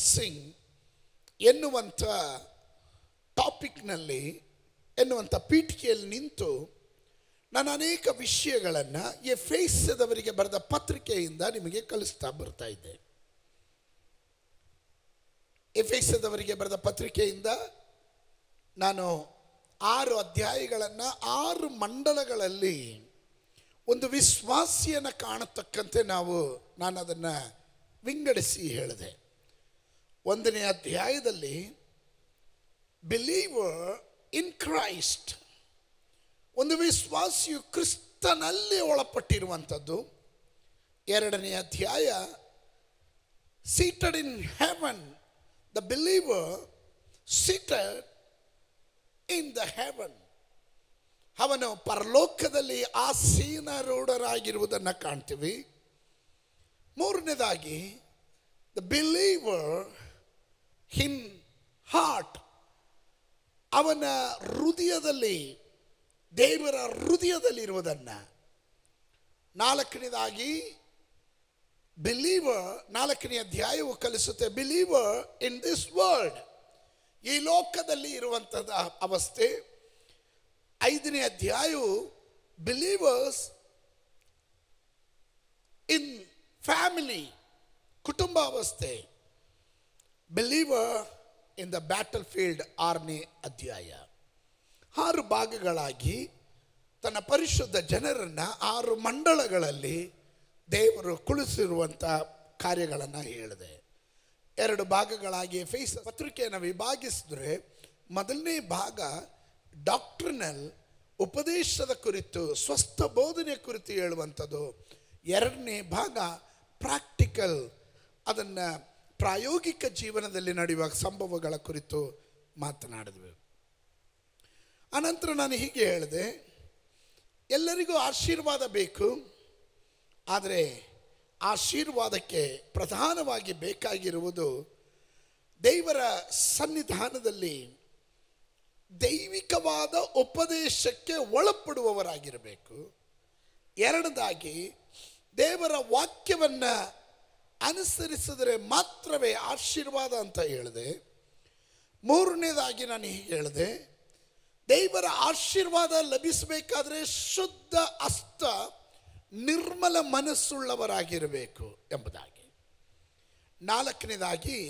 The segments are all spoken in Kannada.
ಬ್ಲೆಸ್ಸಿಂಗ್ ಎನ್ನುವಂಥ ಟಾಪಿಕ್ನಲ್ಲಿ ಎನ್ನುವಂಥ ಪೀಠಿಕೆಯಲ್ಲಿ ನಿಂತು ನಾನು ಅನೇಕ ವಿಷಯಗಳನ್ನು ಎಫೇಸದವರಿಗೆ ಬರೆದ ಪತ್ರಿಕೆಯಿಂದ ನಿಮಗೆ ಕಲಿಸ್ತಾ ಬರ್ತಾ ಇದ್ದೆ ಎಫೇಸದವರಿಗೆ ಬರೆದ ಪತ್ರಿಕೆಯಿಂದ ನಾನು ಆರು ಅಧ್ಯಾಯಗಳನ್ನು ಆರು ಮಂಡಲಗಳಲ್ಲಿ ಒಂದು ವಿಶ್ವಾಸಿಯನ್ನು ಕಾಣತಕ್ಕಂತೆ ನಾವು ನಾನು ಅದನ್ನು ವಿಂಗಡಿಸಿ ಹೇಳಿದೆ ಒಂದನೇ ಅಧ್ಯಾಯದಲ್ಲಿ ಬಿಲೀವರ್ ಇನ್ ಕ್ರೈಸ್ಟ್ ಒಂದು ವಿಶ್ವಾಸಿಯು ಕ್ರಿಸ್ತನಲ್ಲಿ ಒಳಪಟ್ಟಿರುವಂಥದ್ದು ಎರಡನೇ ಅಧ್ಯಾಯ seated in heaven the believer seated in the heaven ಅವನು ಪರಲೋಕದಲ್ಲಿ ಆಸೀನರೂಢರಾಗಿರುವುದನ್ನು ಕಾಣ್ತೀವಿ ಮೂರನೇದಾಗಿ ದ ಬಿಲೀವರ್ ಹಿನ್ ಹಾರ್ಟ್ ಅವನ ಹೃದಯದಲ್ಲಿ ದೇವರ ಹೃದಯದಲ್ಲಿರುವುದನ್ನು ನಾಲ್ಕನೇದಾಗಿ ಬಿಲೀವರ್ ನಾಲ್ಕನೇ ಅಧ್ಯಾಯವು ಕಲಿಸುತ್ತೆ ಬಿಲೀವರ್ ಇನ್ ದಿಸ್ ವರ್ಲ್ಡ್ ಈ ಲೋಕದಲ್ಲಿ ಇರುವಂಥದ್ದು ಅವಸ್ಥೆ ಐದನೇ ಅಧ್ಯಾಯವು ಬಿಲೀವರ್ಸ್ ಇನ್ ಫ್ಯಾಮಿಲಿ ಕುಟುಂಬ ಅವಸ್ಥೆ believer in the battlefield ಆರನೇ ಅಧ್ಯಾಯ ಆರು ಭಾಗಗಳಾಗಿ ತನ್ನ ಪರಿಶುದ್ಧ ಜನರನ್ನು ಆರು ಮಂಡಳಗಳಲ್ಲಿ ದೇವರು ಕುಳಿಸಿರುವಂಥ ಕಾರ್ಯಗಳನ್ನು ಹೇಳಿದೆ ಎರಡು ಭಾಗಗಳಾಗಿ ಫೇಸ್ ಪತ್ರಿಕೆಯನ್ನು ವಿಭಾಗಿಸಿದ್ರೆ ಮೊದಲನೇ ಭಾಗ ಡಾಕ್ಟ್ರಿನಲ್ ಉಪದೇಶದ ಕುರಿತು ಸ್ವಸ್ಥ ಬೋಧನೆ ಕುರಿತು ಹೇಳುವಂಥದ್ದು ಎರಡನೇ ಭಾಗ ಪ್ರಾಕ್ಟಿಕಲ್ ಅದನ್ನು ಪ್ರಾಯೋಗಿಕ ಜೀವನದಲ್ಲಿ ನಡೆಯುವ ಸಂಭವಗಳ ಕುರಿತು ಮಾತನಾಡಿದ್ವಿ ಅನಂತರ ನಾನು ಹೀಗೆ ಹೇಳಿದೆ ಎಲ್ಲರಿಗೂ ಆಶೀರ್ವಾದ ಬೇಕು ಆದರೆ ಆಶೀರ್ವಾದಕ್ಕೆ ಪ್ರಧಾನವಾಗಿ ಬೇಕಾಗಿರುವುದು ದೇವರ ಸನ್ನಿಧಾನದಲ್ಲಿ ದೈವಿಕವಾದ ಉಪದೇಶಕ್ಕೆ ಒಳಪಡುವವರಾಗಿರಬೇಕು ಎರಡದಾಗಿ ದೇವರ ವಾಕ್ಯವನ್ನು ಅನುಸರಿಸಿದರೆ ಮಾತ್ರವೇ ಆಶೀರ್ವಾದ ಅಂತ ಹೇಳಿದೆ ಮೂರನೇದಾಗಿ ನಾನು ಹೀಗೆ ಹೇಳಿದೆ ದೇವರ ಆಶೀರ್ವಾದ ಲಭಿಸಬೇಕಾದ್ರೆ ಶುದ್ಧ ಅಸ್ತ ನಿರ್ಮಲ ಮನಸ್ಸುಳ್ಳವರಾಗಿರಬೇಕು ಎಂಬುದಾಗಿ ನಾಲ್ಕನೇದಾಗಿ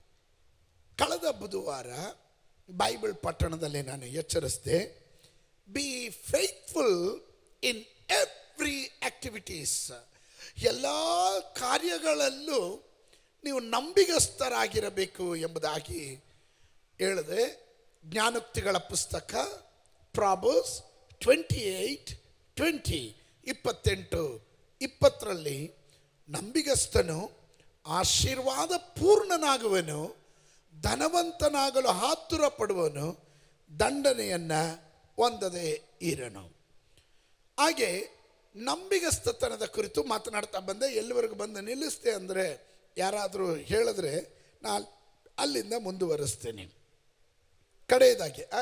ಕಳೆದ ಬುಧವಾರ ಬೈಬಲ್ ಪಟ್ಟಣದಲ್ಲಿ ನಾನು ಎಚ್ಚರಿಸಿದೆ be faithful in every activities ಎಲ್ಲ ಕಾರ್ಯಗಳಲ್ಲೂ ನೀವು ನಂಬಿಗಸ್ತರಾಗಿರಬೇಕು ಎಂಬುದಾಗಿ ಹೇಳಿದೆ ಜ್ಞಾನೋಕ್ತಿಗಳ ಪುಸ್ತಕ ಪ್ರಾಬಸ್ ಟ್ವೆಂಟಿ ಏಯ್ಟ್ ಟ್ವೆಂಟಿ ಇಪ್ಪತ್ತೆಂಟು ಇಪ್ಪತ್ತರಲ್ಲಿ ನಂಬಿಗಸ್ತನು ಆಶೀರ್ವಾದ ಪೂರ್ಣನಾಗುವನು ಧನವಂತನಾಗಲು ಹಾತುರ ಪಡುವನು ದಂಡನೆಯನ್ನು ಹೊಂದದೆ ಇರನು ಹಾಗೆ ನಂಬಿಗಸ್ತತನದ ಕುರಿತು ಮಾತನಾಡ್ತಾ ಬಂದೆ ಎಲ್ಲಿವರೆಗೂ ಬಂದು ನಿಲ್ಲಿಸ್ತೆ ಅಂದರೆ ಯಾರಾದರೂ ಹೇಳಿದ್ರೆ ನಾನು ಅಲ್ಲಿಂದ ಮುಂದುವರಿಸ್ತೇನೆ ಕಡೆಯದಾಗಿ ಆ?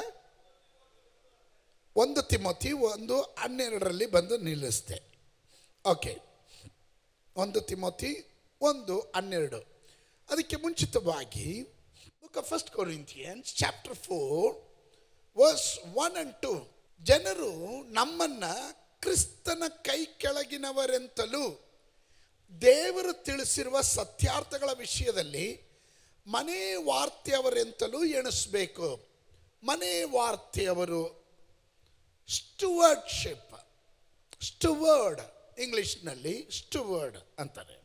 ಒಂದು ತಿಮೋತಿ ಒಂದು ಹನ್ನೆರಡರಲ್ಲಿ ಬಂದು ನಿಲ್ಲಿಸ್ತೆ ಓಕೆ ಒಂದು ತಿಮೋತಿ ಒಂದು ಹನ್ನೆರಡು ಅದಕ್ಕೆ ಮುಂಚಿತವಾಗಿ book of first Corinthians chapter four verse one and two ಜನರು ನಮ್ಮನ್ನ ಕ್ರಿಸ್ತನ ಕೈ ಕೆಳಗಿನವರೆಂತಲೂ ದೇವರು ತಿಳಿಸಿರುವ ಸತ್ಯಾರ್ಥಗಳ ವಿಷಯದಲ್ಲಿ ಮನೆ ವಾರ್ತೆಯವರೆಂತಲೂ ಎಣಿಸ್ಬೇಕು ಮನೆ ವಾರ್ತೆಯವರು ಸ್ಟುವರ್ಡ್ಶಿಪ್ ಸ್ಟುವರ್ಡ್ ಇಂಗ್ಲಿಷ್ನಲ್ಲಿ ಸ್ಟುವರ್ಡ್ ಅಂತಾರೆ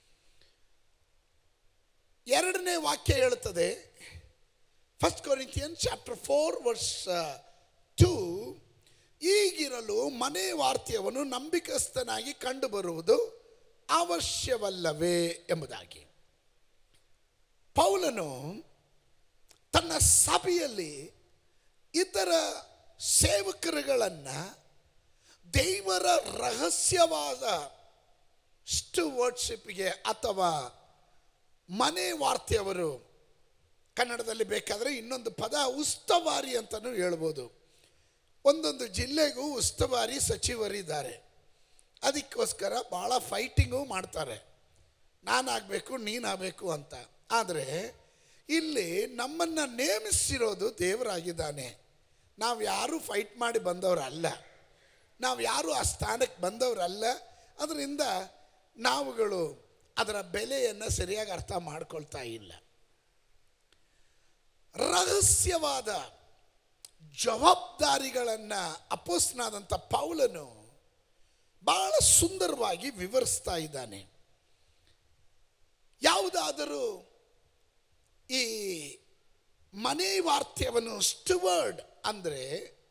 ಎರಡನೇ ವಾಕ್ಯ ಹೇಳುತ್ತದೆ first Corinthian chapter four verse two ಈಗಿರಲು ಮನೆ ವಾರ್ತೆಯವನು ನಂಬಿಕಸ್ಥನಾಗಿ ಕಂಡುಬರುವುದು ಅವಶ್ಯವಲ್ಲವೇ ಎಂಬುದಾಗಿ ಪೌಲನು ತನ್ನ ಸಭೆಯಲ್ಲಿ ಇತರ ಸೇವಕರುಗಳನ್ನು ದೇವರ ರಹಸ್ಯವಾದ ಸ್ಟುವರ್ಡ್ಶಿಪ್ಗೆ ಅಥವಾ ಮನೆ ವಾರ್ತೆಯವರು ಕನ್ನಡದಲ್ಲಿ ಬೇಕಾದರೆ ಇನ್ನೊಂದು ಪದ ಉಸ್ತವಾರಿ ಅಂತಲೂ ಹೇಳ್ಬೋದು ಒಂದೊಂದು ಜಿಲ್ಲೆಗೂ ಉಸ್ತುವಾರಿ ಸಚಿವರಿದ್ದಾರೆ ಅದಕ್ಕೋಸ್ಕರ ಭಾಳ ಫೈಟಿಂಗು ಮಾಡ್ತಾರೆ ನಾನಾಗಬೇಕು ನೀನಾಗಬೇಕು ಅಂತ ಆದರೆ ಇಲ್ಲಿ ನಮ್ಮನ್ನು ನೇಮಿಸಿರೋದು ದೇವರಾಗಿದ್ದಾನೆ ನಾವು ಯಾರೂ ಫೈಟ್ ಮಾಡಿ ಬಂದವರಲ್ಲ ನಾವು ಯಾರೂ ಆ ಸ್ಥಾನಕ್ಕೆ ಬಂದವರಲ್ಲ ಅದರಿಂದ ನಾವುಗಳು ಅದರ ಬೆಲೆಯನ್ನು ಸರಿಯಾಗಿ ಅರ್ಥ ಮಾಡ್ಕೊಳ್ತಾ ಇಲ್ಲ ರಹಸ್ಯವಾದ ಜವಾಬ್ದಾರಿಗಳನ್ನು ಅಪೋಸ್ನಾದಂಥ ಪೌಲನು ಬಹಳ ಸುಂದರವಾಗಿ ವಿವರಿಸ್ತಾ ಇದ್ದಾನೆ ಯಾವುದಾದರೂ ಈ ಮನೆ ವಾರ್ತ್ಯವನ್ನು ಸ್ಟುವರ್ಡ್ ಅಂದರೆ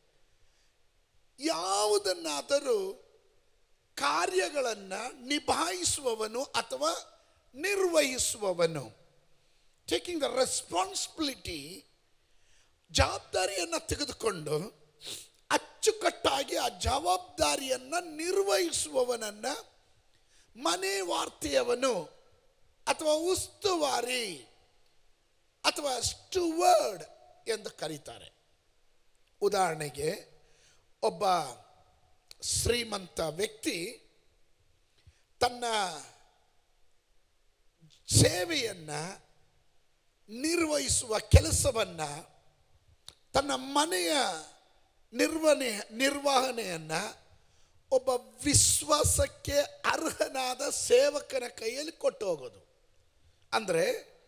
ಯಾವುದನ್ನಾದರೂ ಕಾರ್ಯಗಳನ್ನು ನಿಭಾಯಿಸುವವನು ಅಥವಾ ನಿರ್ವಹಿಸುವವನು ಟೇಕಿಂಗ್ ದ ರೆಸ್ಪಾನ್ಸಿಬಿಲಿಟಿ ಜವಾಬ್ದಾರಿಯನ್ನು ತೆಗೆದುಕೊಂಡು ಅಚ್ಚುಕಟ್ಟಾಗಿ ಆ ಜವಾಬ್ದಾರಿಯನ್ನು ನಿರ್ವಹಿಸುವವನನ್ನು ಮನೆ ವಾರ್ತೆಯವನು ಅಥವಾ ಉಸ್ತುವಾರಿ ಅಥವಾ ಸ್ಟುವರ್ಡ್ ಎಂದು ಕರೀತಾರೆ ಉದಾಹರಣೆಗೆ ಒಬ್ಬ ಶ್ರೀಮಂತ ವ್ಯಕ್ತಿ ತನ್ನ ಸೇವೆಯನ್ನು ನಿರ್ವಹಿಸುವ ಕೆಲಸವನ್ನು ತನ್ನ ಮನೆಯ ನಿರ್ವಹಣೆ ನಿರ್ವಹಣೆಯನ್ನು ಒಬ್ಬ ವಿಶ್ವಾಸಕ್ಕೆ ಅರ್ಹನಾದ ಸೇವಕನ ಕೈಯಲ್ಲಿ ಕೊಟ್ಟು ಹೋಗೋದು ಅಂದರೆ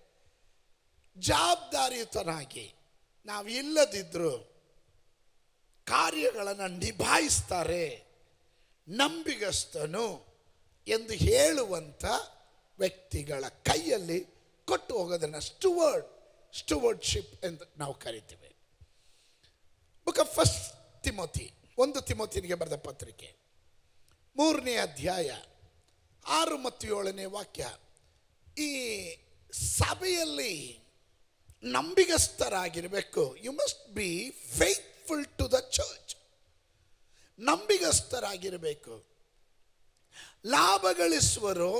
ಜವಾಬ್ದಾರಿಯುತನಾಗಿ ನಾವು ಇಲ್ಲದಿದ್ದರೂ ಕಾರ್ಯಗಳನ್ನು ನಿಭಾಯಿಸ್ತಾರೆ ನಂಬಿಗಸ್ತನು ಎಂದು ಹೇಳುವಂಥ ವ್ಯಕ್ತಿಗಳ ಕೈಯಲ್ಲಿ ಕೊಟ್ಟು ಹೋಗೋದನ್ನು ಸ್ಟುವರ್ಡ್ ಸ್ಟುವರ್ಡ್ಶಿಪ್ ಎಂದು ನಾವು ಕರಿತೀವಿ ಬುಕ್ ಆಫ್ ಫಸ್ಟ್ ತಿಮೋತಿ ಒಂದು ತಿಮೋತಿನಿಗೆ ಬರೆದ ಪತ್ರಿಕೆ ಮೂರನೇ ಅಧ್ಯಾಯ ಆರು ಮತ್ತು ಏಳನೇ ವಾಕ್ಯ ಈ ಸಭೆಯಲ್ಲಿ ನಂಬಿಗಸ್ತರಾಗಿರಬೇಕು you must be faithful to the church ನಂಬಿಗಸ್ತರಾಗಿರಬೇಕು ಲಾಭ ಗಳಿಸುವರು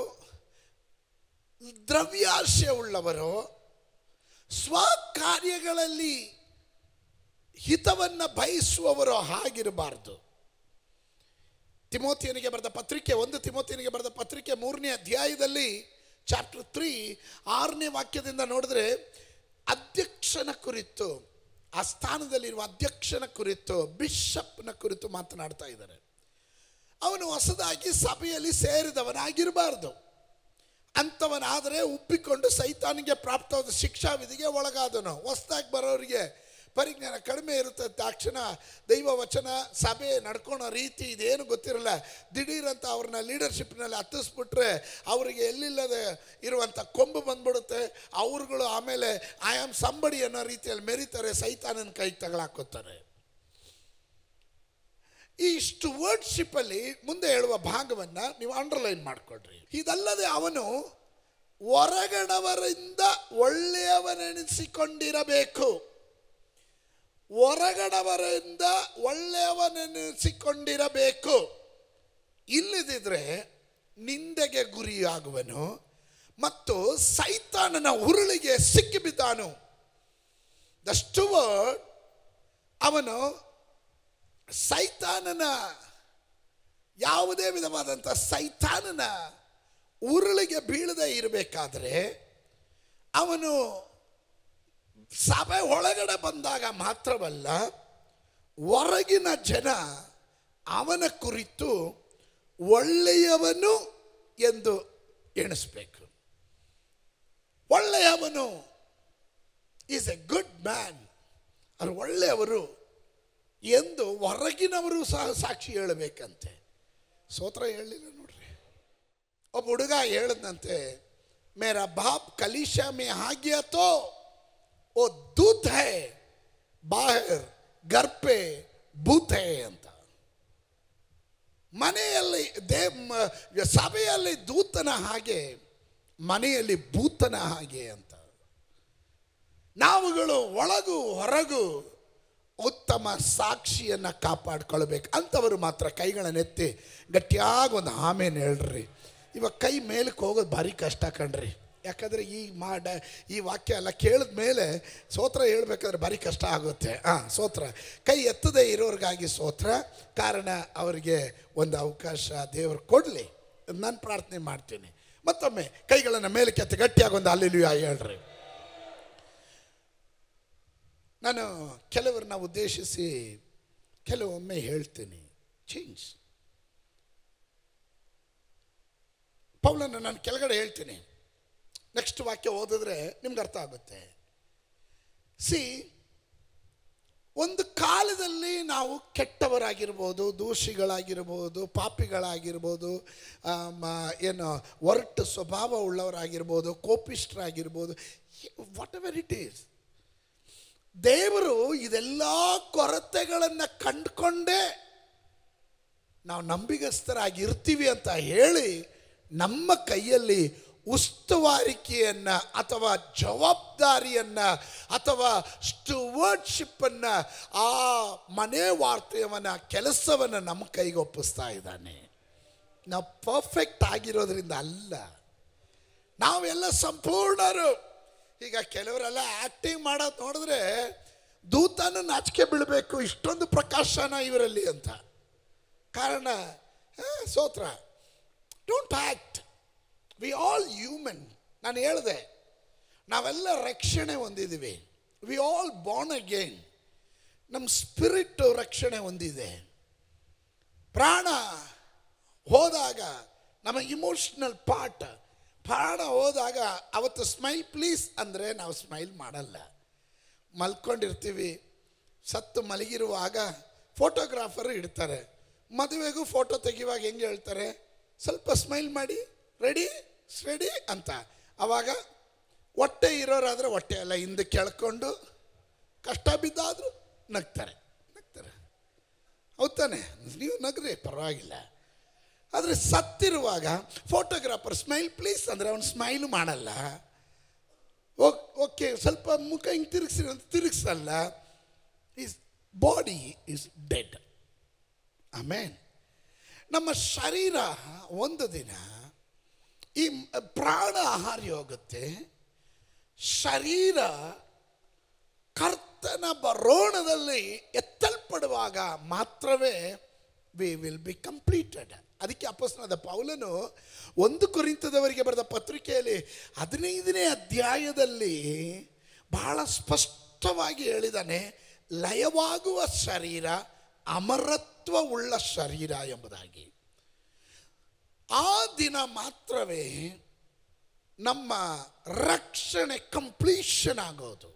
ದ್ರವ್ಯಾಶೆ ಉಳ್ಳವರು ಸ್ವಕಾರ್ಯಗಳಲ್ಲಿ ಹಿತವನ್ನು ಬಯಸುವವರು ಹಾಗಿರಬಾರ್ದು ತಿಮೋತಿಯನಿಗೆ ಬರೆದ ಪತ್ರಿಕೆ ಒಂದು ತಿಮೋತಿಯನಿಗೆ ಬರೆದ ಪತ್ರಿಕೆ ಮೂರನೇ ಅಧ್ಯಾಯದಲ್ಲಿ ಚಾಪ್ಟರ್ ತ್ರೀ ಆರನೇ ವಾಕ್ಯದಿಂದ ನೋಡಿದ್ರೆ ಅಧ್ಯಕ್ಷನ ಕುರಿತು ಆ ಸ್ಥಾನದಲ್ಲಿರುವ ಅಧ್ಯಕ್ಷನ ಕುರಿತು ಬಿಷಪ್ನ ಕುರಿತು ಮಾತನಾಡ್ತಾ ಇದ್ದಾರೆ ಅವನು ಹೊಸದಾಗಿ ಸಭೆಯಲ್ಲಿ ಸೇರಿದವನಾಗಿರಬಾರ್ದು ಅಂಥವನಾದರೆ ಉಪ್ಪಿಕೊಂಡು ಸೈತಾನಿಗೆ ಪ್ರಾಪ್ತವಾದ ಶಿಕ್ಷಾ ವಿಧಿಗೆ ಒಳಗಾದನು ಹೊಸದಾಗಿ ಬರೋರಿಗೆ ಪರಿಜ್ಞಾನ ಕಡಿಮೆ ಇರುತ್ತೆ ತಕ್ಷಣ ದೈವ ವಚನ ಸಭೆ ನಡ್ಕೊಳೋ ರೀತಿ ಇದೇನು ಗೊತ್ತಿರಲ್ಲ ದಿಢೀರಂತ ಅವ್ರನ್ನ ಲೀಡರ್ಶಿಪ್ನಲ್ಲಿ ಹತ್ತಿಸ್ಬಿಟ್ರೆ ಅವರಿಗೆ ಎಲ್ಲಿಲ್ಲದ ಇರುವಂಥ ಕೊಂಬು ಬಂದ್ಬಿಡುತ್ತೆ ಅವ್ರುಗಳು ಆಮೇಲೆ ಐ ಆಮ್ ಸಂಬಡಿ ಅನ್ನೋ ರೀತಿಯಲ್ಲಿ ಮೆರಿತಾರೆ ಸೈತಾನನ ಕೈ ತಗೊಳಾಕೋತಾರೆ ಈ ಸ್ಟುವರ್ಡ್ಶಿಪ್ಪಲ್ಲಿ ಮುಂದೆ ಹೇಳುವ ಭಾಗವನ್ನು ನೀವು ಅಂಡರ್ಲೈನ್ ಮಾಡಿಕೊಡ್ರಿ ಇದಲ್ಲದೆ ಅವನು ಹೊರಗಡವರಿಂದ ಒಳ್ಳೆಯವನೆನಿಸಿಕೊಂಡಿರಬೇಕು ಹೊರಗಡವರಿಂದ ಒಳ್ಳೆಯವನೆನಿಸಿಕೊಂಡಿರಬೇಕು ಇಲ್ಲದಿದ್ರೆ ನಿಂದೆಗೆ ಗುರಿಯಾಗುವನು ಮತ್ತು ಸೈತಾನನ ಉರುಳಿಗೆ ಸಿಕ್ಕಿಬಿದ್ದಾನು ದ ಸ್ಟುವರ್ಡ್ ಅವನು ಸೈತಾನನ ಯಾವುದೇ ವಿಧವಾದಂಥ ಸೈತಾನನ ಉರುಳಿಗೆ ಬೀಳದೆ ಇರಬೇಕಾದ್ರೆ ಅವನು ಸಭೆ ಒಳಗಡೆ ಬಂದಾಗ ಮಾತ್ರವಲ್ಲ ಹೊರಗಿನ ಜನ ಅವನ ಕುರಿತು ಒಳ್ಳೆಯವನು ಎಂದು ಎಣಿಸ್ಬೇಕು ಒಳ್ಳೆಯವನು ಈಸ್ ಎ ಗುಡ್ ಮ್ಯಾನ್ ಅವರು ಒಳ್ಳೆಯವರು ಎಂದು ಹೊರಗಿನವರು ಸಹ ಸಾಕ್ಷಿ ಹೇಳಬೇಕಂತೆ ಸೋತ್ರ ಹೇಳಲಿಲ್ಲ ನೋಡ್ರಿ ಒಬ್ಬ ಹುಡುಗ ಹೇಳದಂತೆ ಮೇರಾ ಬಾಪ್ ಕಲೀಶಾ ಮೇ ಹಾಗ್ಯ ತೋ ಓ ದೂತ್ ಹೈ ಬಾಹರ್ ಗರ್ಪೆ ಭೂತ್ ಹೈ ಅಂತ ಮನೆಯಲ್ಲಿ ದೇ ಮ- ಸಭೆಯಲ್ಲಿ ದೂತನ ಹಾಗೆ ಮನೆಯಲ್ಲಿ ಭೂತನ ಹಾಗೆ ಅಂತ ನಾವುಗಳು ಒಳಗು ಹೊರಗು ಉತ್ತಮ ಸಾಕ್ಷಿಯನ್ನು ಕಾಪಾಡ್ಕೊಳ್ಬೇಕು ಅಂಥವರು ಮಾತ್ರ ಕೈಗಳನ್ನೆತ್ತಿ ಗಟ್ಟಿಯಾಗಿ ಒಂದು ಆಮೇಲೆ ಹೇಳ್ರಿ ಇವಾಗ ಕೈ ಮೇಲಕ್ಕೆ ಹೋಗೋದು ಭಾರಿ ಕಷ್ಟ ಕಣ್ರಿ ಯಾಕಂದರೆ ಈ ಮಾಡ ಈ ವಾಕ್ಯ ಎಲ್ಲ ಕೇಳಿದ ಮೇಲೆ ಸೋತ್ರ ಹೇಳ್ಬೇಕಾದ್ರೆ ಭಾರಿ ಕಷ್ಟ ಆಗುತ್ತೆ ಹಾಂ ಸೋತ್ರ ಕೈ ಎತ್ತದೇ ಇರೋರಿಗಾಗಿ ಸೋತ್ರ ಕಾರಣ ಅವರಿಗೆ ಒಂದು ಅವಕಾಶ ದೇವರು ಕೊಡಲಿ ನಾನು ಪ್ರಾರ್ಥನೆ ಮಾಡ್ತೀನಿ ಮತ್ತೊಮ್ಮೆ ಕೈಗಳನ್ನು ಮೇಲೆ ಕೆತ್ತಿ ಗಟ್ಟಿಯಾಗಿ ಒಂದು ಅಲ್ಲಿಲುಯ ಹೇಳ್ರಿ ನಾನು ಕೆಲವರನ್ನ ಉದ್ದೇಶಿಸಿ ಕೆಲವೊಮ್ಮೆ ಹೇಳ್ತೀನಿ ಚೇಂಜ್ ಪೌಲನ್ನು ನಾನು ಕೆಳಗಡೆ ಹೇಳ್ತೀನಿ ನೆಕ್ಸ್ಟ್ ವಾಕ್ಯ ಓದಿದ್ರೆ ನಿಮ್ಗೆ ಅರ್ಥ ಆಗುತ್ತೆ ಸಿ ಒಂದು ಕಾಲದಲ್ಲಿ ನಾವು ಕೆಟ್ಟವರಾಗಿರ್ಬೋದು ದೂಷಿಗಳಾಗಿರ್ಬೋದು ಪಾಪಿಗಳಾಗಿರ್ಬೋದು ಆಮ್, ಏನು ಒರಟು ಸ್ವಭಾವ ಉಳ್ಳವರಾಗಿರ್ಬೋದು ಕೋಪಿಷ್ಠರಾಗಿರ್ಬೋದು ವಾಟ್ ಎವರ್ ಇಟ್ ಈಸ್ ದೇವರು ಇದೆಲ್ಲ ಕೊರತೆಗಳನ್ನು ಕಂಡುಕೊಂಡೇ ನಾವು ನಂಬಿಗಸ್ತರಾಗಿರ್ತೀವಿ ಅಂತ ಹೇಳಿ ನಮ್ಮ ಕೈಯಲ್ಲಿ ಉಸ್ತುವಾರಿಕೆಯನ್ನ ಅಥವಾ ಜವಾಬ್ದಾರಿಯನ್ನ ಅಥವಾ ಸ್ಟುವರ್ಡ್ಶಿಪ್ಪನ್ನ ಆ ಮನೆ ವಾರ್ತೆಯವನ ಕೆಲಸವನ್ನು ನಮ್ಮ ಕೈಗೆ ಒಪ್ಪಿಸ್ತಾ ಇದ್ದಾನೆ ನಾವು ಪರ್ಫೆಕ್ಟ್ ಆಗಿರೋದ್ರಿಂದ ಅಲ್ಲ ನಾವೆಲ್ಲ ಸಂಪೂರ್ಣರು ಈಗ ಕೆಲವರೆಲ್ಲ ಆಕ್ಟಿಂಗ್ ಮಾಡೋದು ನೋಡಿದ್ರೆ ದೂತನ ನಾಚಿಕೆ ಬೀಳಬೇಕು ಇಷ್ಟೊಂದು ಪ್ರಕಾಶನ ಇವರಲ್ಲಿ ಅಂತ ಕಾರಣ ಆ, ಸೋತ್ರ don't act we all human ನಾನು ಹೇಳಿದೆ ನಾವೆಲ್ಲ ರಕ್ಷಣೆ ಹೊಂದಿದ್ದೀವಿ ವಿ ಆಲ್ ಬಾರ್ನ್ ಅಗೇನ್ ನಮ್ಮ ಸ್ಪಿರಿಟ್ ರಕ್ಷಣೆ ಹೊಂದಿದೆ ಪ್ರಾಣ ಹೋದಾಗ ನಮ್ಮ ಇಮೋಷ್ನಲ್ ಪಾರ್ಟ್ ಪ್ರಾಣ ಹೋದಾಗ ಅವತ್ತು ಸ್ಮೈಲ್ ಪ್ಲೀಸ್ ಅಂದರೆ ನಾವು ಸ್ಮೈಲ್ ಮಾಡಲ್ಲ ಮಲ್ಕೊಂಡಿರ್ತೀವಿ ಸತ್ತು ಮಲಗಿರುವಾಗ ಫೋಟೋಗ್ರಾಫರ್ ಇಡ್ತಾರೆ ಮದುವೆಗೂ ಫೋಟೋ ತೆಗಿಯುವಾಗ ಹೆಂಗೆ ಹೇಳ್ತಾರೆ ಸ್ವಲ್ಪ ಸ್ಮೈಲ್ ಮಾಡಿ ರೆಡಿ ರೆಡಿ ಅಂತ ಆವಾಗ ಹೊಟ್ಟೆ ಇರೋರಾದರೆ ಹೊಟ್ಟೆ ಎಲ್ಲ ಹಿಂದೆ ಕೆಳ್ಕೊಂಡು ಕಷ್ಟ ಬಿದ್ದಾದರೂ ನಗ್ತಾರೆ ನಗ್ತಾರೆ ಹೌದ್ ತಾನೆ ನೀವು ನಗ್ರಿ ಪರವಾಗಿಲ್ಲ ಆದರೆ ಸತ್ತಿರುವಾಗ ಫೋಟೋಗ್ರಾಫರ್ ಸ್ಮೈಲ್ ಪ್ಲೀಸ್ ಅಂದರೆ ಅವನು ಸ್ಮೈಲು ಮಾಡಲ್ಲ ಓಕೆ ಸ್ವಲ್ಪ ಮುಖ ಹಿಂಗೆ ತಿರುಗಿಸಿ ಅಂತ ತಿರುಗಿಸಲ್ಲ is body is dead amen ನಮ್ಮ ಶರೀರ ಒಂದು ದಿನ ಈ ಪ್ರಾಣ ಆಹಾರಿ ಹೋಗುತ್ತೆ ಶರೀರ ಕರ್ತನ ಬರೋಣದಲ್ಲಿ ಎತ್ತಲ್ಪಡುವಾಗ ಮಾತ್ರವೇ ವಿ ವಿಲ್ ಬಿ ಕಂಪ್ಲೀಟೆಡ್ ಅದಕ್ಕೆ ಅಪಸ್ನಾದ ಪೌಲನು ಒಂದು ಕುರಿತದವರಿಗೆ ಬರೆದ ಪತ್ರಿಕೆಯಲ್ಲಿ ಹದಿನೈದನೇ ಅಧ್ಯಾಯದಲ್ಲಿ ಬಹಳ ಸ್ಪಷ್ಟವಾಗಿ ಹೇಳಿದಾನೆ ಲಯವಾಗುವ ಶರೀರ ಅಮರತ್ವ ಉಳ್ಳ ಶರೀರ ಎಂಬುದಾಗಿ ಆ ದಿನ ಮಾತ್ರವೇ ನಮ್ಮ ರಕ್ಷಣೆ ಕಂಪ್ಲೀಷನ್ ಆಗೋದು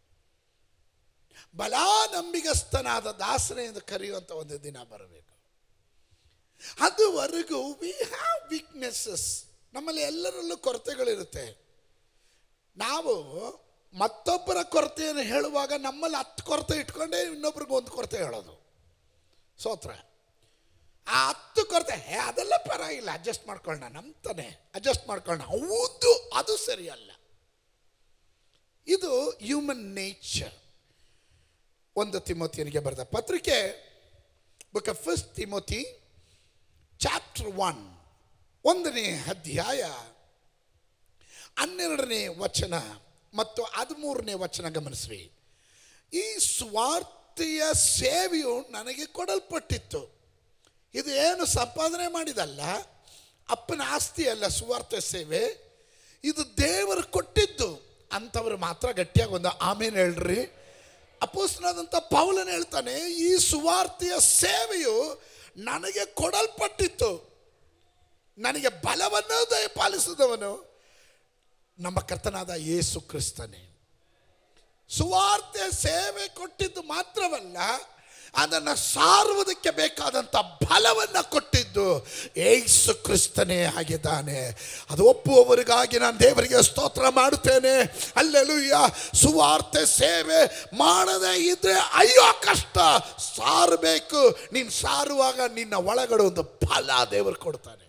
ಬಲಾ ನಂಬಿಗಸ್ತನಾದ ದಾಸನೆ ಎಂದು ಕರೆಯುವಂಥ ಒಂದು ದಿನ ಬರಬೇಕು ಅದುವರೆಗೂ ವಿ ಹ್ಯಾವ್ ವೀಕ್ನೆಸ್ಸಸ್ ನಮ್ಮಲ್ಲಿ ಎಲ್ಲರಲ್ಲೂ ಕೊರತೆಗಳಿರುತ್ತೆ ನಾವು ಮತ್ತೊಬ್ಬರ ಕೊರತೆಯನ್ನು ಹೇಳುವಾಗ ನಮ್ಮಲ್ಲಿ ಹತ್ತು ಕೊರತೆ ಇಟ್ಕೊಂಡೇ ಇನ್ನೊಬ್ರಿಗೆ ಒಂದು ಕೊರತೆ ಹೇಳೋದು ಸೋತ್ರ ಆ ಹತ್ತು ಕೊರತೆ "ಏ, ಅದೆಲ್ಲ ಪರವಾಗಿಲ್ಲ ಅಡ್ಜಸ್ಟ್ ಮಾಡ್ಕೊಳ್ಳೋಣ ನಂಬ್ತಾನೆ ಅಡ್ಜಸ್ಟ್ ಮಾಡ್ಕೊಳ್ಳೋಣ ಹೌದು ಅದು ಸರಿಯಲ್ಲ ಇದು ಹ್ಯೂಮನ್ ನೇಚರ್ ಒಂದು ತಿಮೋತಿಯನಿಗೆ ಬರೆದ ಪತ್ರಿಕೆ book of first Timothy chapter one ಒಂದನೇ ಅಧ್ಯಾಯ ಹನ್ನೆರಡನೇ ವಚನ ಮತ್ತು ಹದಿಮೂರನೇ ವಚನ ಗಮನಿಸ್ರಿ ಈ ಸ್ವಾರ್ಥಿಯ ಸೇವೆಯು ನನಗೆ ಕೊಡಲ್ಪಟ್ಟಿತ್ತು ಇದು ಏನು ಸಂಪಾದನೆ ಮಾಡಿದಲ್ಲ ಅಪ್ಪನ ಆಸ್ತಿ ಅಲ್ಲ ಸುವಾರ್ಥ ಸೇವೆ ಇದು ದೇವರು ಕೊಟ್ಟಿದ್ದು ಅಂಥವ್ರು ಮಾತ್ರ ಗಟ್ಟಿಯಾಗಿ ಒಂದು ಆಮೇಲೆ ಹೇಳ್ರಿ ಅಪೋಸ್ನಾದಂಥ ಪೌಲನ್ ಹೇಳ್ತಾನೆ ಈ ಸುವಾರ್ತೆಯ ಸೇವೆಯು ನನಗೆ ಕೊಡಲ್ಪಟ್ಟಿತ್ತು ನನಗೆ ಬಲವನ್ನು ದಯಪಾಲಿಸಿದವನು ನಮ್ಮ ಕರ್ತನಾದ ಯೇಸು ಕ್ರಿಸ್ತನೇ ಸುವಾರ್ತೆ ಸೇವೆ ಕೊಟ್ಟಿದ್ದು ಮಾತ್ರವಲ್ಲ ಅದನ್ನು ಸಾರುವುದಕ್ಕೆ ಬೇಕಾದಂಥ ಬಲವನ್ನು ಕೊಟ್ಟಿದ್ದು ಏಸು ಕ್ರಿಸ್ತನೇ ಆಗಿದ್ದಾನೆ ಅದು ಒಪ್ಪುವವರಿಗಾಗಿ ನಾನು ದೇವರಿಗೆ ಸ್ತೋತ್ರ ಮಾಡುತ್ತೇನೆ ಅಲ್ಲೆಲುಯ್ಯ ಸುವಾರ್ತೆ ಸೇವೆ ಮಾಡದೇ ಇದ್ರೆ ಅಯ್ಯೋ ಕಷ್ಟ ಸಾರಬೇಕು ನೀನು ಸಾರುವಾಗ ನಿನ್ನ ಒಳಗಡೆ ಒಂದು ಫಲ ದೇವರು ಕೊಡ್ತಾನೆ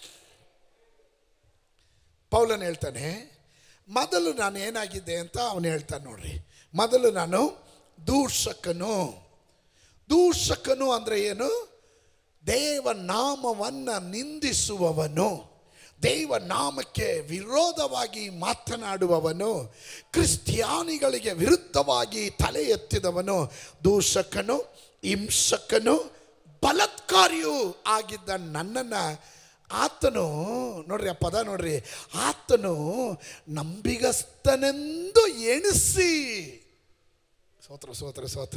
ಪೌಲನ್ ಹೇಳ್ತಾನೆ ಮೊದಲು ನಾನು ಏನಾಗಿದ್ದೆ ಅಂತ ಅವನು ಹೇಳ್ತಾನೆ ನೋಡ್ರಿ ಮೊದಲು ನಾನು ದೂಷಕನು ದೂಷಕನು ಅಂದರೆ ಏನು ದೇವ ನಾಮವನ್ನು ನಿಂದಿಸುವವನು ದೇವ ನಾಮಕ್ಕೆ ವಿರೋಧವಾಗಿ ಮಾತನಾಡುವವನು ಕ್ರಿಸ್ತಿಯಾನಿಗಳಿಗೆ ವಿರುದ್ಧವಾಗಿ ತಲೆ ಎತ್ತಿದವನು ದೂಷಕನು ಹಿಂಸಕನು ಬಲತ್ಕಾರಿಯೂ ಆಗಿದ್ದ ನನ್ನನ್ನು ಆತನು ನೋಡ್ರಿ ಆ ಪದ ನೋಡ್ರಿ ಆತನು ನಂಬಿಗಸ್ತನೆಂದು ಎಣಿಸಿ ಸೋತ್ರ ಸೋತ್ರ ಸೋತ್ರ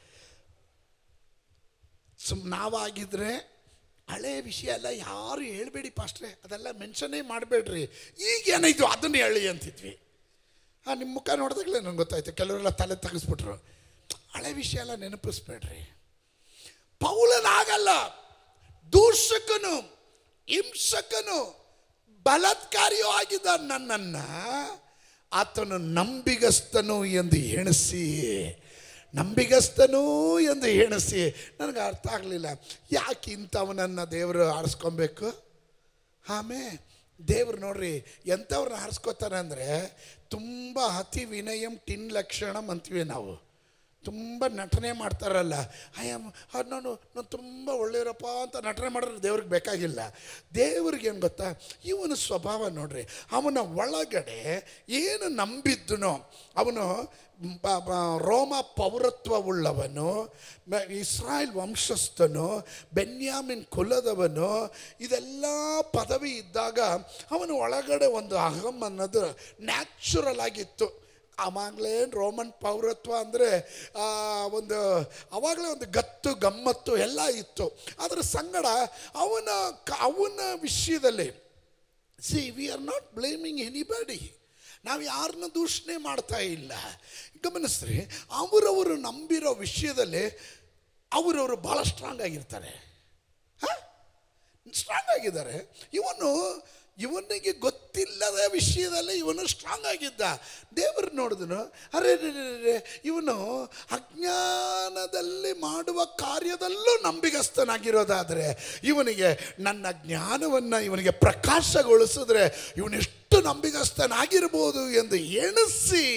ಸುಮ್ ನಾವಾಗಿದ್ರೆ ಹಳೆ ವಿಷಯ ಎಲ್ಲ ಯಾರು ಹೇಳ್ಬೇಡಿ ಪಾಸ್ಟ್ರೆ ಅದೆಲ್ಲ ಮೆನ್ಷನ್ನೇ ಮಾಡಬೇಡ್ರಿ ಈಗ ಏನಾಯ್ತು ಅದನ್ನು ಹೇಳಿ ಅಂತಿದ್ವಿ ಹಾಂ ನಿಮ್ಮ ಮುಖ ನೋಡಿದಾಗಲೇ ನಂಗೆ ಗೊತ್ತಾಯ್ತು ಕೆಲವರೆಲ್ಲ ತಲೆ ತೆಗೆಸ್ಬಿಟ್ರು ಹಳೆ ವಿಷಯ ಎಲ್ಲ ನೆನಪಿಸ್ಬೇಡ್ರಿ ಪೌಲನಾಗಲ್ಲ ದೂಷಕನು ಹಿಂಸಕನು ಬಲಾತ್ಕಾರಿಯೂ ಆಗಿದ್ದ ನನ್ನನ್ನು ಆತನು ನಂಬಿಗಸ್ತನು ಎಂದು ಎಣಿಸಿ ನಂಬಿಗಸ್ತನು ಎಂದು ಎಣಿಸಿ ನನಗೆ ಅರ್ಥ ಆಗಲಿಲ್ಲ ಯಾಕೆ ಇಂಥವನನ್ನು ದೇವರು ಆರಿಸ್ಕೊಬೇಕು ಆಮೇ ದೇವ್ರು ನೋಡ್ರಿ ಎಂಥವ್ರನ್ನ ಆರಿಸ್ಕೋತಾರೆ ಅಂದರೆ ತುಂಬ ಅತಿ ವಿನಯಂ ಟಿನ್ ಲಕ್ಷಣಂ ಅಂತೀವಿ ನಾವು ತುಂಬ ನಟನೆ ಮಾಡ್ತಾರಲ್ಲ ಐ ಆಮ್ ನಾನು ನಾನು ತುಂಬ ಒಳ್ಳೆಯವರಪ್ಪ ಅಂತ ನಟನೆ ಮಾಡಿದ್ರೆ ದೇವ್ರಿಗೆ ಬೇಕಾಗಿಲ್ಲ ದೇವ್ರಿಗೆ ಏನು ಗೊತ್ತಾ ಇವನ ಸ್ವಭಾವ ನೋಡ್ರಿ ಅವನ ಒಳಗಡೆ ಏನು ನಂಬಿದ್ದನೋ ಅವನು ಬ- ಬ- ರೋಮ ಪೌರತ್ವವುಳ್ಳವನು ಮ- ಇಸ್ರಾಯೇಲ್ ವಂಶಸ್ಥನು ಬೆನ್ಯಾಮಿನ್ ಕುಲದವನು ಇದೆಲ್ಲ ಪದವಿ ಇದ್ದಾಗ ಅವನ ಒಳಗಡೆ ಒಂದು ಅಹಂ ಅನ್ನೋದು ನ್ಯಾಚುರಲ್ ಆಗಿತ್ತು ಆವಾಗಲೇ ರೋಮನ್ ಪೌರತ್ವ ಅಂದರೆ ಒಂದು ಆವಾಗಲೇ ಒಂದು ಗತ್ತು ಗಮ್ಮತ್ತು ಎಲ್ಲ ಇತ್ತು ಅದರ ಸಂಗಡ ಅವನ ಕ- ಅವನ ವಿಷಯದಲ್ಲಿ see we are not blaming anybody ನಾವು ಯಾರನ್ನ ದೂಷಣೆ ಮಾಡ್ತಾ ಇಲ್ಲ ಗಮನಿಸ್ರಿ ಅವರವರು ನಂಬಿರೋ ವಿಷಯದಲ್ಲಿ ಅವರವರು ಭಾಳ ಸ್ಟ್ರಾಂಗ್ ಆಗಿರ್ತಾರೆ ಸ್ಟ್ರಾಂಗ್ ಆಗಿದ್ದಾರೆ ಇವನು ಇವನಿಗೆ ಗೊತ್ತಿಲ್ಲದ ವಿಷಯದಲ್ಲಿ ಇವನು ಸ್ಟ್ರಾಂಗ್ ಆಗಿದ್ದ ದೇವರು ನೋಡಿದನು ಅರೆ ರೇ, ರೇ, ರೇ, ಇವನು ಅಜ್ಞಾನದಲ್ಲಿ ಮಾಡುವ ಕಾರ್ಯದಲ್ಲೂ ನಂಬಿಗಸ್ತನಾಗಿರೋದಾದರೆ ಇವನಿಗೆ ನನ್ನ ಜ್ಞಾನವನ್ನು ಇವನಿಗೆ ಪ್ರಕಾಶಗೊಳಿಸಿದ್ರೆ ಇವನೆಷ್ಟು ನಂಬಿಗಸ್ತನಾಗಿರ್ಬೋದು ಎಂದು ಎಣಿಸಿ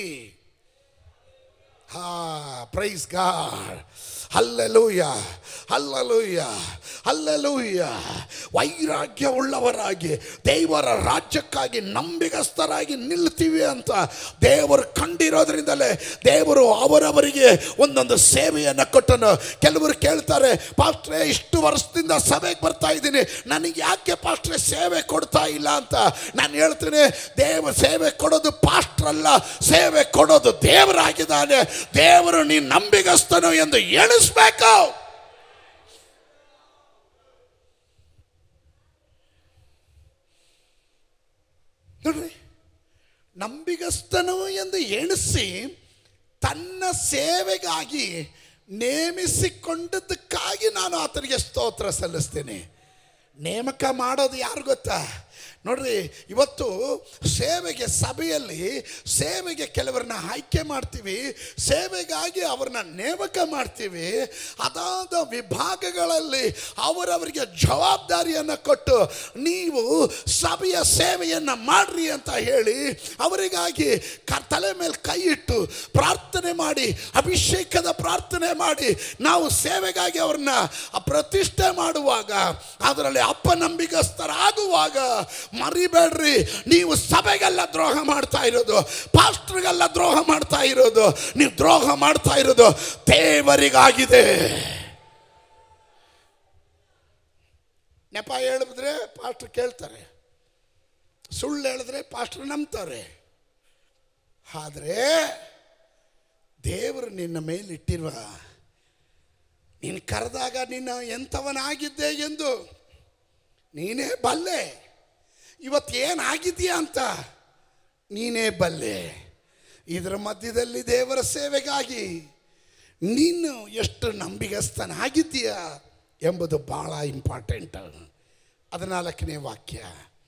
ಹಾ praise God hallelujah hallelujah hallelujah ವೈರಾಗ್ಯ ಉಳ್ಳವರಾಗಿ ದೇವರ ರಾಜ್ಯಕ್ಕಾಗಿ ನಂಬಿಗಸ್ತರಾಗಿ ನಿಲ್ತೀವಿ ಅಂತ ದೇವರು ಕಂಡಿರೋದ್ರಿಂದಲೇ ದೇವರು ಅವರವರಿಗೆ ಒಂದೊಂದು ಸೇವೆಯನ್ನು ಕೊಟ್ಟನು ಕೆಲವರು ಕೇಳ್ತಾರೆ ಪಾಸ್ಟ್ರೆ ಇಷ್ಟು ವರ್ಷದಿಂದ ಸಭೆಗೆ ಬರ್ತಾ ಇದ್ದೀನಿ ನನಗೆ ಯಾಕೆ ಪಾಸ್ಟ್ರೆ ಸೇವೆ ಕೊಡ್ತಾ ಇಲ್ಲ ಅಂತ ನಾನು ಹೇಳ್ತೀನಿ ದೇವ ಸೇವೆ ಕೊಡೋದು ಪಾಸ್ಟ್ರಲ್ಲ ಸೇವೆ ಕೊಡೋದು ದೇವರಾಗಿದ್ದಾನೆ ದೇವರು ನೀ ನಂಬಿಗಸ್ತನು ಎಂದು ಎಣಿಸ್ಬೇಕು ನೋಡ್ರಿ ನಂಬಿಗಸ್ತನು ಎಂದು ಎಣಿಸಿ ತನ್ನ ಸೇವೆಗಾಗಿ ನೇಮಿಸಿಕೊಂಡದ್ದಕ್ಕಾಗಿ ನಾನು ಆತನಿಗೆ ಸ್ತೋತ್ರ ಸಲ್ಲಿಸ್ತೇನೆ ನೇಮಕ ಮಾಡೋದು ಯಾರು ಗೊತ್ತಾ ನೋಡ್ರಿ ಇವತ್ತು ಸೇವೆಗೆ ಸಭೆಯಲ್ಲಿ ಸೇವೆಗೆ ಕೆಲವರನ್ನ ಆಯ್ಕೆ ಮಾಡ್ತೀವಿ ಸೇವೆಗಾಗಿ ಅವ್ರನ್ನ ನೇಮಕ ಮಾಡ್ತೀವಿ ಅದಾದ ವಿಭಾಗಗಳಲ್ಲಿ ಅವರವರಿಗೆ ಜವಾಬ್ದಾರಿಯನ್ನು ಕೊಟ್ಟು ನೀವು ಸಭೆಯ ಸೇವೆಯನ್ನು ಮಾಡ್ರಿ ಅಂತ ಹೇಳಿ ಅವರಿಗಾಗಿ ಕ ತಲೆ ಮೇಲೆ ಕೈ ಇಟ್ಟು ಪ್ರಾರ್ಥನೆ ಮಾಡಿ ಅಭಿಷೇಕದ ಪ್ರಾರ್ಥನೆ ಮಾಡಿ ನಾವು ಸೇವೆಗಾಗಿ ಅವ್ರನ್ನ ಪ್ರತಿಷ್ಠೆ ಮಾಡುವಾಗ ಅದರಲ್ಲಿ ಅಪನಂಬಿಕಸ್ಥರಾಗುವಾಗ ಮರಿಬೇಡ್ರಿ ನೀವು ಸಭೆಗೆಲ್ಲ ದ್ರೋಹ ಮಾಡ್ತಾ ಇರೋದು ಪಾಸ್ಟ್ರಿಗೆಲ್ಲ ದ್ರೋಹ ಮಾಡ್ತಾ ಇರೋದು ನೀವು ದ್ರೋಹ ಮಾಡ್ತಾ ಇರೋದು ದೇವರಿಗಾಗಿದೆ ನೆಪ ಹೇಳಿದ್ರೆ ಪಾಸ್ಟ್ರ್ ಕೇಳ್ತಾರೆ ಸುಳ್ಳು ಹೇಳಿದ್ರೆ ಪಾಸ್ಟ್ರ್ ನಂಬ್ತಾರೆ ಆದರೆ ದೇವರು ನಿನ್ನ ಮೇಲಿಟ್ಟಿರುವ ನೀನು ಕರೆದಾಗ ನಿನ್ನ ಎಂಥವನಾಗಿದ್ದೆ ಎಂದು ನೀನೇ ಬಲ್ಲೆ ಇವತ್ತು ಏನಾಗಿದೆಯಾ ಅಂತ ನೀನೇ ಬಲ್ಲೆ ಇದರ ಮಧ್ಯದಲ್ಲಿ ದೇವರ ಸೇವೆಗಾಗಿ ನೀನು ಎಷ್ಟು ನಂಬಿಗಸ್ತನಾಗಿದ್ದೀಯಾ ಎಂಬುದು ಭಾಳ ಇಂಪಾರ್ಟೆಂಟ್ ಹದಿನಾಲ್ಕನೇ ವಾಕ್ಯ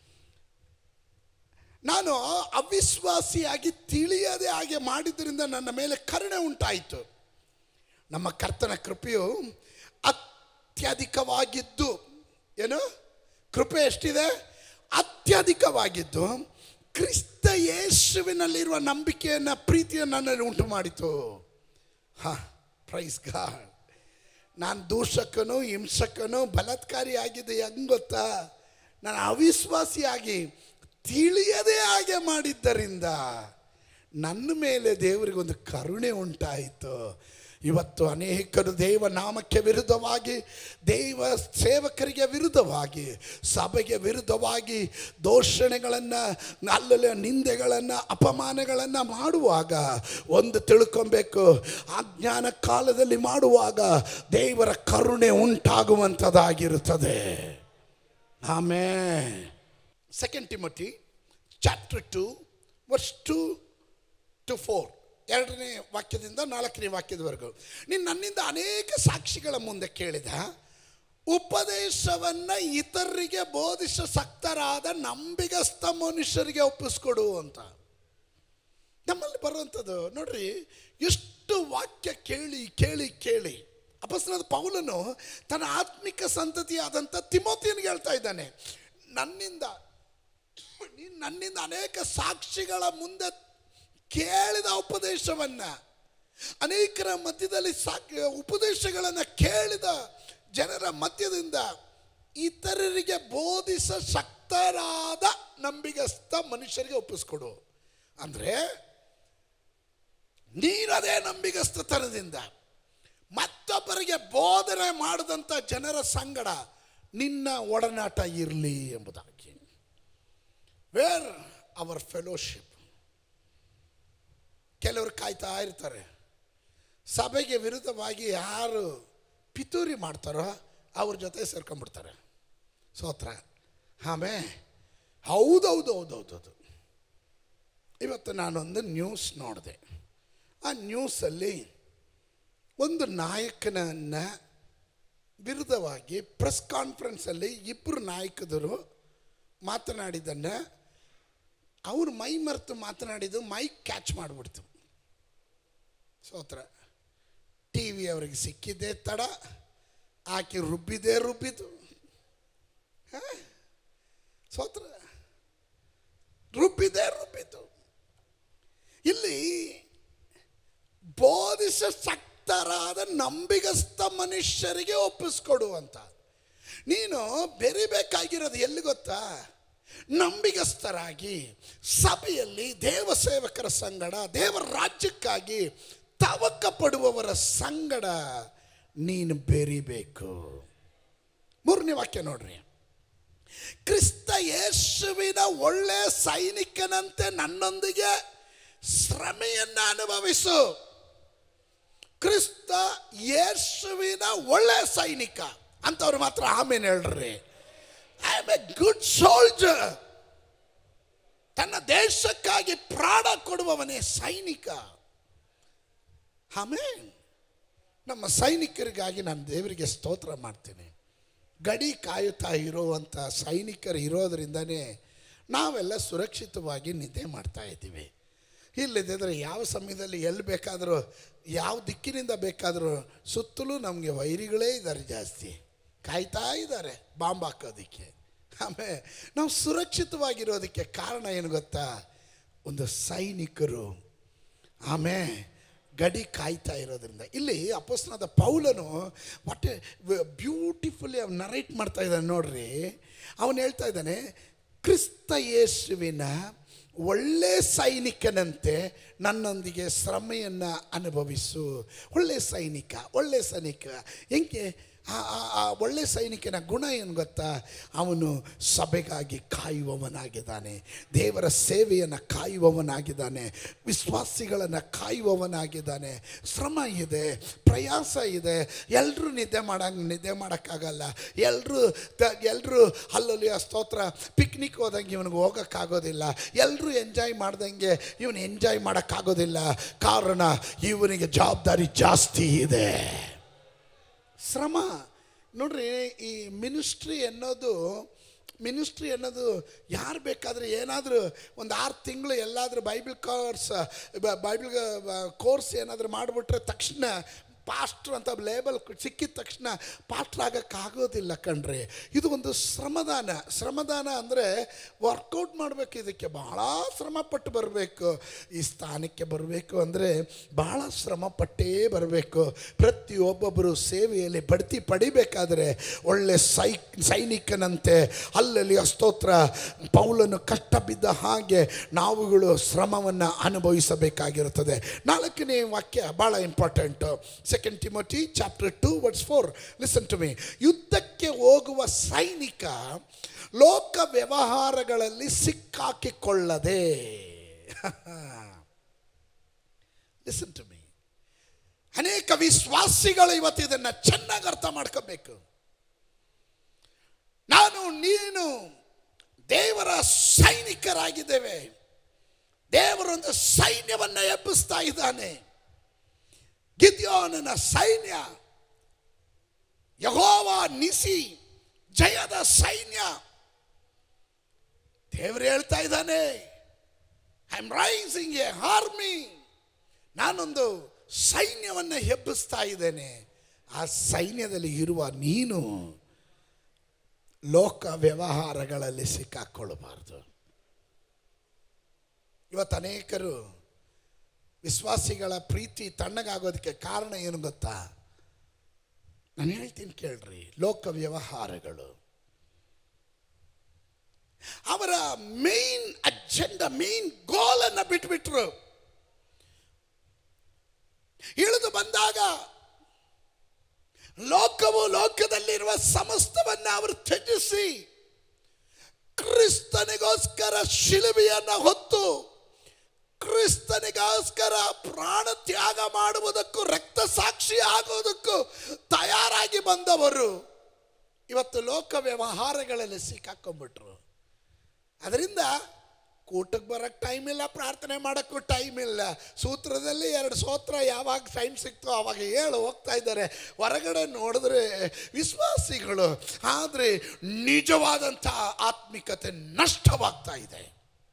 ನಾನು ಅವಿಶ್ವಾಸಿಯಾಗಿ ತಿಳಿಯದೆ ಹಾಗೆ ಮಾಡಿದ್ದರಿಂದ ನನ್ನ ಮೇಲೆ ಕರುಣೆ ಉಂಟಾಯಿತು ನಮ್ಮ ಕರ್ತನ ಕೃಪೆಯು ಅತ್ಯಧಿಕವಾಗಿದ್ದು ಏನು ಕೃಪೆ ಎಷ್ಟಿದೆ ಅತ್ಯಧಿಕವಾಗಿದ್ದು ಕ್ರಿಸ್ತ ಯೇಸುವಿನಲ್ಲಿರುವ ನಂಬಿಕೆಯನ್ನು ಪ್ರೀತಿಯನ್ನು ನನ್ನಲ್ಲಿ ಉಂಟು ಮಾಡಿತು ಹಾ ಪ್ರೈಸ್ ಗಾಡ್ ನಾನು ದೂಷಕನು ಹಿಂಸಕನು ಬಲಾತ್ಕಾರಿ ಆಗಿದೆ ಹೆಂಗೆ ಗೊತ್ತಾ ನಾನು ಅವಿಶ್ವಾಸಿಯಾಗಿ ತಿಳಿಯದೇ ಹಾಗೆ ಮಾಡಿದ್ದರಿಂದ ನನ್ನ ಮೇಲೆ ದೇವರಿಗೊಂದು ಕರುಣೆ ಉಂಟಾಯಿತು ಇವತ್ತು ಅನೇಕರು ದೇವ ನಾಮಕ್ಕೆ ವಿರುದ್ಧವಾಗಿ ದೇವ ಸೇವಕರಿಗೆ ವಿರುದ್ಧವಾಗಿ ಸಭೆಗೆ ವಿರುದ್ಧವಾಗಿ ದೋಷಣೆಗಳನ್ನು ಅಲ್ಲಲ್ಲಿ ನಿಂದೆಗಳನ್ನು ಅಪಮಾನಗಳನ್ನು ಮಾಡುವಾಗ ಒಂದು ತಿಳ್ಕೊಬೇಕು ಅಜ್ಞಾನ ಕಾಲದಲ್ಲಿ ಮಾಡುವಾಗ ದೇವರ ಕರುಣೆ ಉಂಟಾಗುವಂಥದ್ದಾಗಿರುತ್ತದೆ ಆಮೇ second Timothy chapter two verse two to four ಎರಡನೇ ವಾಕ್ಯದಿಂದ ನಾಲ್ಕನೇ ವಾಕ್ಯದವರೆಗೂ ನೀನು ನನ್ನಿಂದ ಅನೇಕ ಸಾಕ್ಷಿಗಳ ಮುಂದೆ ಕೇಳಿದ ಉಪದೇಶವನ್ನು ಇತರರಿಗೆ ಬೋಧಿಸ ಸಕ್ತರಾದ ನಂಬಿಗಸ್ತ ಮನುಷ್ಯರಿಗೆ ಒಪ್ಪಿಸ್ಕೊಡು ಅಂತ ನಮ್ಮಲ್ಲಿ ಬರುವಂಥದ್ದು ನೋಡ್ರಿ ಎಷ್ಟು ವಾಕ್ಯ ಕೇಳಿ ಕೇಳಿ ಕೇಳಿ ಅಪಸ್ರಾದ ಪೌಲನು ತನ್ನ ಆತ್ಮಿಕ ಸಂತತಿಯಾದಂಥ ತಿಮೋತಿಯನಿಗೆ ಹೇಳ್ತಾ ಇದ್ದಾನೆ ನನ್ನಿಂದ ನೀನು ನನ್ನಿಂದ ಅನೇಕ ಸಾಕ್ಷಿಗಳ ಮುಂದೆ ಕೇಳಿದ ಉಪದೇಶವನ್ನು ಅನೇಕರ ಮಧ್ಯದಲ್ಲಿ ಸಾಕ್ ಉಪದೇಶಗಳನ್ನು ಕೇಳಿದ ಜನರ ಮಧ್ಯದಿಂದ ಇತರರಿಗೆ ಬೋಧಿಸ ಶಕ್ತರಾದ ನಂಬಿಗಸ್ತ ಮನುಷ್ಯರಿಗೆ ಒಪ್ಪಿಸ್ಕೊಡು ಅಂದರೆ ನೀನದೇ ನಂಬಿಗಸ್ತತನದಿಂದ ಮತ್ತೊಬ್ಬರಿಗೆ ಬೋಧನೆ ಮಾಡಿದಂಥ ಜನರ ಸಂಗಡ ನಿನ್ನ ಒಡನಾಟ ಇರಲಿ ಎಂಬುದಾಗಿ ವೇರ್ ಅವರ್ ಫೆಲೋಶಿಪ್ ಕೆಲವರು ಕಾಯ್ತಾ ಇರ್ತಾರೆ ಸಭೆಗೆ ವಿರುದ್ಧವಾಗಿ ಯಾರು ಪಿತೂರಿ ಮಾಡ್ತಾರೋ ಅವ್ರ ಜೊತೆ ಸೇರ್ಕೊಂಡ್ಬಿಡ್ತಾರೆ ಸೋತ್ರ ಆಮೇ ಹೌದೌದು ಹೌದೌದು ಇವತ್ತು ನಾನೊಂದು ನ್ಯೂಸ್ ನೋಡಿದೆ ಆ ನ್ಯೂಸಲ್ಲಿ ಒಂದು ನಾಯಕನನ್ನು ವಿರುದ್ಧವಾಗಿ ಪ್ರೆಸ್ ಕಾನ್ಫರೆನ್ಸಲ್ಲಿ ಇಬ್ಬರು ನಾಯಕದರು ಮಾತನಾಡಿದ್ದನ್ನು ಅವ್ರು ಮೈ ಮರೆತು ಮಾತನಾಡಿದ್ದು ಮೈಕ್ ಕ್ಯಾಚ್ ಮಾಡಿಬಿಡ್ತು ಸೋತ್ರ ಟಿ ವಿ ಅವರಿಗೆ ಸಿಕ್ಕಿದ್ದೇ ತಡ ಆಕೆ ರುಬ್ಬಿದೇ ರುಬ್ಬಿತು ಹ? ಸೋತ್ರ ರುಬ್ಬಿದೇ ರುಬ್ಬಿತು ಇಲ್ಲಿ ಬೋಧಿಸ ಶಕ್ತರಾದ ನಂಬಿಗಸ್ತ ಮನುಷ್ಯರಿಗೆ ಒಪ್ಪಿಸ್ಕೊಡು ಅಂತ ನೀನು ಬೆರಿಬೇಕಾಗಿರೋದು ಎಲ್ಲಿ ಗೊತ್ತಾ ನಂಬಿಗಸ್ತರಾಗಿ ಸಭೆಯಲ್ಲಿ ದೇವಸೇವಕರ ಸಂಗಡ ದೇವರ ರಾಜ್ಯಕ್ಕಾಗಿ ತವಕ ಪಡುವವರ ಸಂಗಡ ನೀನು ಬೆರಿಬೇಕು ಮೂರನೇ ವಾಕ್ಯ ನೋಡ್ರಿ ಕ್ರಿಸ್ತ ಯೇಸುವಿನ ಒಳ್ಳೆ ಸೈನಿಕನಂತೆ ನನ್ನೊಂದಿಗೆ ಶ್ರಮೆಯನ್ನ ಅನುಭವಿಸು ಕ್ರಿಸ್ತ ಯೇಸುವಿನ ಒಳ್ಳೆ ಸೈನಿಕ ಅಂತವ್ರು ಮಾತ್ರ ಆಮೇಲೆ ಹೇಳ್ರಿ I am a good soldier ತನ್ನ ದೇಶಕ್ಕಾಗಿ ಪ್ರಾಣ ಕೊಡುವವನೇ ಸೈನಿಕ ಆಮೇಲೆ ನಮ್ಮ ಸೈನಿಕರಿಗಾಗಿ ನಾನು ದೇವರಿಗೆ ಸ್ತೋತ್ರ ಮಾಡ್ತೀನಿ ಗಡಿ ಕಾಯುತ್ತಾ ಇರುವಂಥ ಸೈನಿಕರು ಇರೋದರಿಂದನೇ ನಾವೆಲ್ಲ ಸುರಕ್ಷಿತವಾಗಿ ನಿದ್ದೆ ಮಾಡ್ತಾ ಇದ್ದೀವಿ ಇಲ್ಲದಿದ್ದರೆ ಯಾವ ಸಮಯದಲ್ಲಿ ಎಲ್ಲಿ ಬೇಕಾದರೂ ಯಾವ ದಿಕ್ಕಿನಿಂದ ಬೇಕಾದರೂ ಸುತ್ತಲೂ ನಮಗೆ ವೈರಿಗಳೇ ಇದ್ದಾರೆ ಜಾಸ್ತಿ ಕಾಯ್ತಾ ಇದ್ದಾರೆ ಬಾಂಬ್ ಹಾಕೋದಕ್ಕೆ ಆಮೇಲೆ ನಾವು ಸುರಕ್ಷಿತವಾಗಿರೋದಕ್ಕೆ ಕಾರಣ ಏನು ಗೊತ್ತಾ ಒಂದು ಸೈನಿಕರು ಆಮೇಲೆ ಗಡಿ ಕಾಯ್ತಾ ಇರೋದ್ರಿಂದ ಇಲ್ಲಿ ಅಪೋಸ್ನಾದ ಪೌಲನು ವಾಟ್ ಬ್ಯೂಟಿಫುಲ್ಲಿ ಅವ್ನು ನರೇಟ್ ಮಾಡ್ತಾ ಇದ್ದಾನೆ ನೋಡ್ರಿ ಅವನು ಹೇಳ್ತಾ ಇದ್ದಾನೆ ಕ್ರಿಸ್ತ ಯೇಸುವಿನ ಒಳ್ಳೆ ಸೈನಿಕನಂತೆ ನನ್ನೊಂದಿಗೆ ಶ್ರಮೆಯನ್ನು ಅನುಭವಿಸು ಒಳ್ಳೆ ಸೈನಿಕ ಒಳ್ಳೆ ಸೈನಿಕ ಹೆಂಗೆ ಆ ಆ- ಆ ಒಳ್ಳೆ ಸೈನಿಕನ ಗುಣ ಏನು ಗೊತ್ತಾ ಅವನು ಸಭೆಗಾಗಿ ಕಾಯುವವನಾಗಿದ್ದಾನೆ ದೇವರ ಸೇವೆಯನ್ನು ಕಾಯುವವನಾಗಿದ್ದಾನೆ ವಿಶ್ವಾಸಿಗಳನ್ನು ಕಾಯುವವನಾಗಿದ್ದಾನೆ ಶ್ರಮ ಇದೆ ಪ್ರಯಾಸ ಇದೆ ಎಲ್ಲರೂ ನಿದ್ದೆ ಮಾಡಂಗೆ ನಿದ್ದೆ ಮಾಡೋಕ್ಕಾಗಲ್ಲ ಎಲ್ಲರೂ ಎಲ್ಲರೂ ಅಲ್ಲಲ್ಲಿ ಆ ಸ್ತೋತ್ರ ಪಿಕ್ನಿಕ್ ಹೋದಂಗೆ ಇವನಿಗೆ ಹೋಗೋಕ್ಕಾಗೋದಿಲ್ಲ ಎಲ್ಲರೂ ಎಂಜಾಯ್ ಮಾಡ್ದಂಗೆ ಇವನು ಎಂಜಾಯ್ ಮಾಡೋಕ್ಕಾಗೋದಿಲ್ಲ ಕಾರಣ ಇವನಿಗೆ ಜವಾಬ್ದಾರಿ ಜಾಸ್ತಿ ಇದೆ ಶ್ರಮ ನೋಡ್ರಿ ಈ ಮಿನಿಸ್ಟ್ರಿ ಅನ್ನೋದು ಮಿನಿಸ್ಟ್ರಿ ಅನ್ನೋದು ಯಾರು ಬೇಕಾದರೆ ಏನಾದರೂ ಒಂದು ಆರು ತಿಂಗಳು ಎಲ್ಲಾದರೂ ಬೈಬಲ್ ಕೋರ್ಸ್ ಬೈಬಲ್ ಕೋರ್ಸ್ ಏನಾದರೂ ಮಾಡಿಬಿಟ್ರೆ ತಕ್ಷಣ ಪಾಸ್ಟ್ರ್ ಅಂತ ಲೇಬಲ್ ಸಿಕ್ಕಿದ ತಕ್ಷಣ ಪಾಸ್ಟ್ರ್ ಆಗೋಕ್ಕಾಗೋದಿಲ್ಲ ಕಣ್ರಿ ಇದು ಒಂದು ಶ್ರಮದಾನ ಶ್ರಮದಾನ ಅಂದರೆ ವರ್ಕೌಟ್ ಮಾಡಬೇಕು ಇದಕ್ಕೆ ಬಹಳ ಶ್ರಮಪಟ್ಟು ಬರಬೇಕು ಈ ಸ್ಥಾನಕ್ಕೆ ಬರಬೇಕು ಅಂದರೆ ಬಹಳ ಶ್ರಮಪಟ್ಟೇ ಬರಬೇಕು ಪ್ರತಿಯೊಬ್ಬೊಬ್ಬರು ಸೇವೆಯಲ್ಲಿ ಬಡ್ತಿ ಪಡಿಬೇಕಾದರೆ ಒಳ್ಳೆ ಸೈ ಸೈನಿಕನಂತೆ ಅಲ್ಲಲ್ಲಿ ಸ್ತೋತ್ರ ಪೌಲನು ಕಷ್ಟ ಬಿದ್ದ ಹಾಗೆ ನಾವುಗಳು ಶ್ರಮವನ್ನು ಅನುಭವಿಸಬೇಕಾಗಿರುತ್ತದೆ ನಾಲ್ಕನೇ ವಾಕ್ಯ ಭಾಳ important second Timothy chapter two words four listen to me ಯುದ್ಧಕ್ಕೆ ಹೋಗುವ ಸೈನಿಕ ಲೋಕ ವ್ಯವಹಾರಗಳಲ್ಲಿ ಸಿಕ್ಕಾಕಿಕೊಳ್ಳದೆ ಲಿಸನ್ ಟು ಮೀ ಅನೇಕ ವಿಶ್ವಾಸಿಗಳು ಇವತ್ತು ಇದನ್ನ ಚೆನ್ನಾಗಿ ಅರ್ಥ ಮಾಡ್ಕೋಬೇಕು ನಾನು ನೀನು ದೇವರ ಸೈನಿಕರಾಗಿದ್ದೇವೆ ದೇವರೊಂದು ಸೈನ್ಯವನ್ನ ಎಬ್ಬಿಸ್ತಾ ಇದ್ದಾನೆ ಗಿದ್ಯೋನನ ಸೈನ್ಯ ಯಹೋವ ನಿಸಿ ಜಯದ ಸೈನ್ಯ ದೇವರು ಹೇಳ್ತಾ ಇದ್ದಾನೆ I am raising a army ನಾನೊಂದು ಸೈನ್ಯವನ್ನು ಎಬ್ಬಿಸ್ತಾ ಇದ್ದೇನೆ ಆ ಸೈನ್ಯದಲ್ಲಿ ಇರುವ ನೀನು ಲೋಕ ವ್ಯವಹಾರಗಳಲ್ಲಿ ಸಿಕ್ಕಾಕೊಳ್ಳಬಾರ್ದು ಇವತ್ತು ಅನೇಕರು ವಿಶ್ವಾಸಿಗಳ ಪ್ರೀತಿ ತಣ್ಣಗಾಗೋದಕ್ಕೆ ಕಾರಣ ಏನು ಗೊತ್ತಾ ನಾನು ಹೇಳ್ತೀನಿ ಕೇಳ್ರಿ ಲೋಕ ವ್ಯವಹಾರಗಳು ಅವರ ಮೇನ್ ಅಜೆಂಡಾ ಮೇನ್ ಗೋಲ್ ಅನ್ನ ಬಿಟ್ಬಿಟ್ರು ಇಳಿದು ಬಂದಾಗ ಲೋಕವು ಲೋಕದಲ್ಲಿರುವ ಸಮಸ್ತವನ್ನ ಅವರು ತ್ಯಜಿಸಿ ಕ್ರಿಸ್ತನಿಗೋಸ್ಕರ ಶಿಲುಬೆಯನ್ನ ಹೊತ್ತು ಕ್ರಿಸ್ತನಿಗೋಸ್ಕರ ಪ್ರಾಣ ತ್ಯಾಗ ಮಾಡುವುದಕ್ಕೂ ರಕ್ತ ಸಾಕ್ಷಿ ಆಗೋದಕ್ಕೂ ತಯಾರಾಗಿ ಬಂದವರು ಇವತ್ತು ಲೋಕ ವ್ಯವಹಾರಗಳಲ್ಲಿ ಸಿಕ್ಕಾಕೊಂಡ್ಬಿಟ್ರು ಅದರಿಂದ ಕೂಟಕ್ಕೆ ಬರೋಕ್ಕೆ ಟೈಮ್ ಇಲ್ಲ ಪ್ರಾರ್ಥನೆ ಮಾಡೋಕ್ಕೂ ಟೈಮ್ ಇಲ್ಲ ಸೂತ್ರದಲ್ಲಿ ಎರಡು ಸೂತ್ರ ಯಾವಾಗ ಟೈಮ್ ಸಿಕ್ತೋ ಆವಾಗ ಹೇಳು ಹೋಗ್ತಾ ಇದ್ದಾರೆ ಹೊರಗಡೆ ನೋಡಿದ್ರೆ ವಿಶ್ವಾಸಿಗಳು ಆದರೆ ನಿಜವಾದಂಥ ಆತ್ಮಿಕತೆ ನಷ್ಟವಾಗ್ತಾ ಇದೆ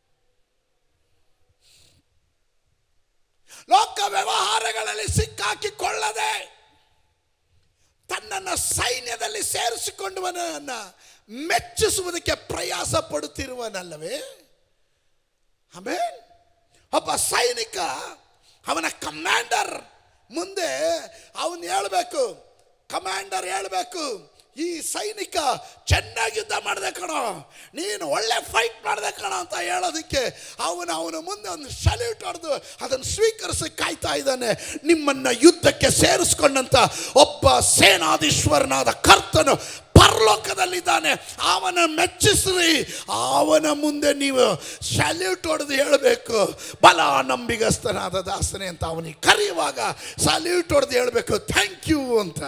ಲೋಕ ವ್ಯವಹಾರಗಳಲ್ಲಿ ಸಿಕ್ಕಾಕಿಕೊಳ್ಳದೆ ತನ್ನನ್ನು ಸೈನ್ಯದಲ್ಲಿ ಸೇರಿಸಿಕೊಂಡವನನ್ನ ಮೆಚ್ಚಿಸುವುದಕ್ಕೆ ಪ್ರಯಾಸ ಪಡುತ್ತಿರುವನಲ್ಲವೇ ಆಮೇಲೆ ಒಬ್ಬ ಸೈನಿಕ ಅವನ ಕಮಾಂಡರ್ ಮುಂದೆ ಅವನು ಹೇಳಬೇಕು ಕಮಾಂಡರ್ ಹೇಳಬೇಕು ಈ ಸೈನಿಕ ಚೆನ್ನಾಗಿ ಯುದ್ಧ ಮಾಡಿದೆ ಕಣೋ ನೀನು ಒಳ್ಳೆ ಫೈಟ್ ಮಾಡಿದೆ ಕಣೋ ಅಂತ ಹೇಳೋದಕ್ಕೆ ಅವನು ಅವನ ಮುಂದೆ ಒಂದು ಸಲ್ಯೂಟ್ ಹೊಡೆದು ಅದನ್ನು ಸ್ವೀಕರಿಸಿ ಕಾಯ್ತಾ ಇದ್ದಾನೆ ನಿಮ್ಮನ್ನ ಯುದ್ಧಕ್ಕೆ ಸೇರಿಸ್ಕೊಂಡಂತ ಒಬ್ಬ ಸೇನಾಧೀಶ್ವರನಾದ ಕರ್ತನು ಪರಲೋಕದಲ್ಲಿದ್ದಾನೆ ಅವನ ಮೆಚ್ಚಿಸ್ರಿ ಅವನ ಮುಂದೆ ನೀವು ಸಲ್ಯೂಟ್ ಹೊಡೆದು ಹೇಳಬೇಕು ಬಲ ನಂಬಿಗಸ್ತನಾದ ದಾಸನೆ ಅಂತ ಅವನಿಗೆ ಕರೆಯುವಾಗ ಸಲ್ಯೂಟ್ ಹೊಡೆದು ಹೇಳಬೇಕು ಥ್ಯಾಂಕ್ ಯು ಅಂತ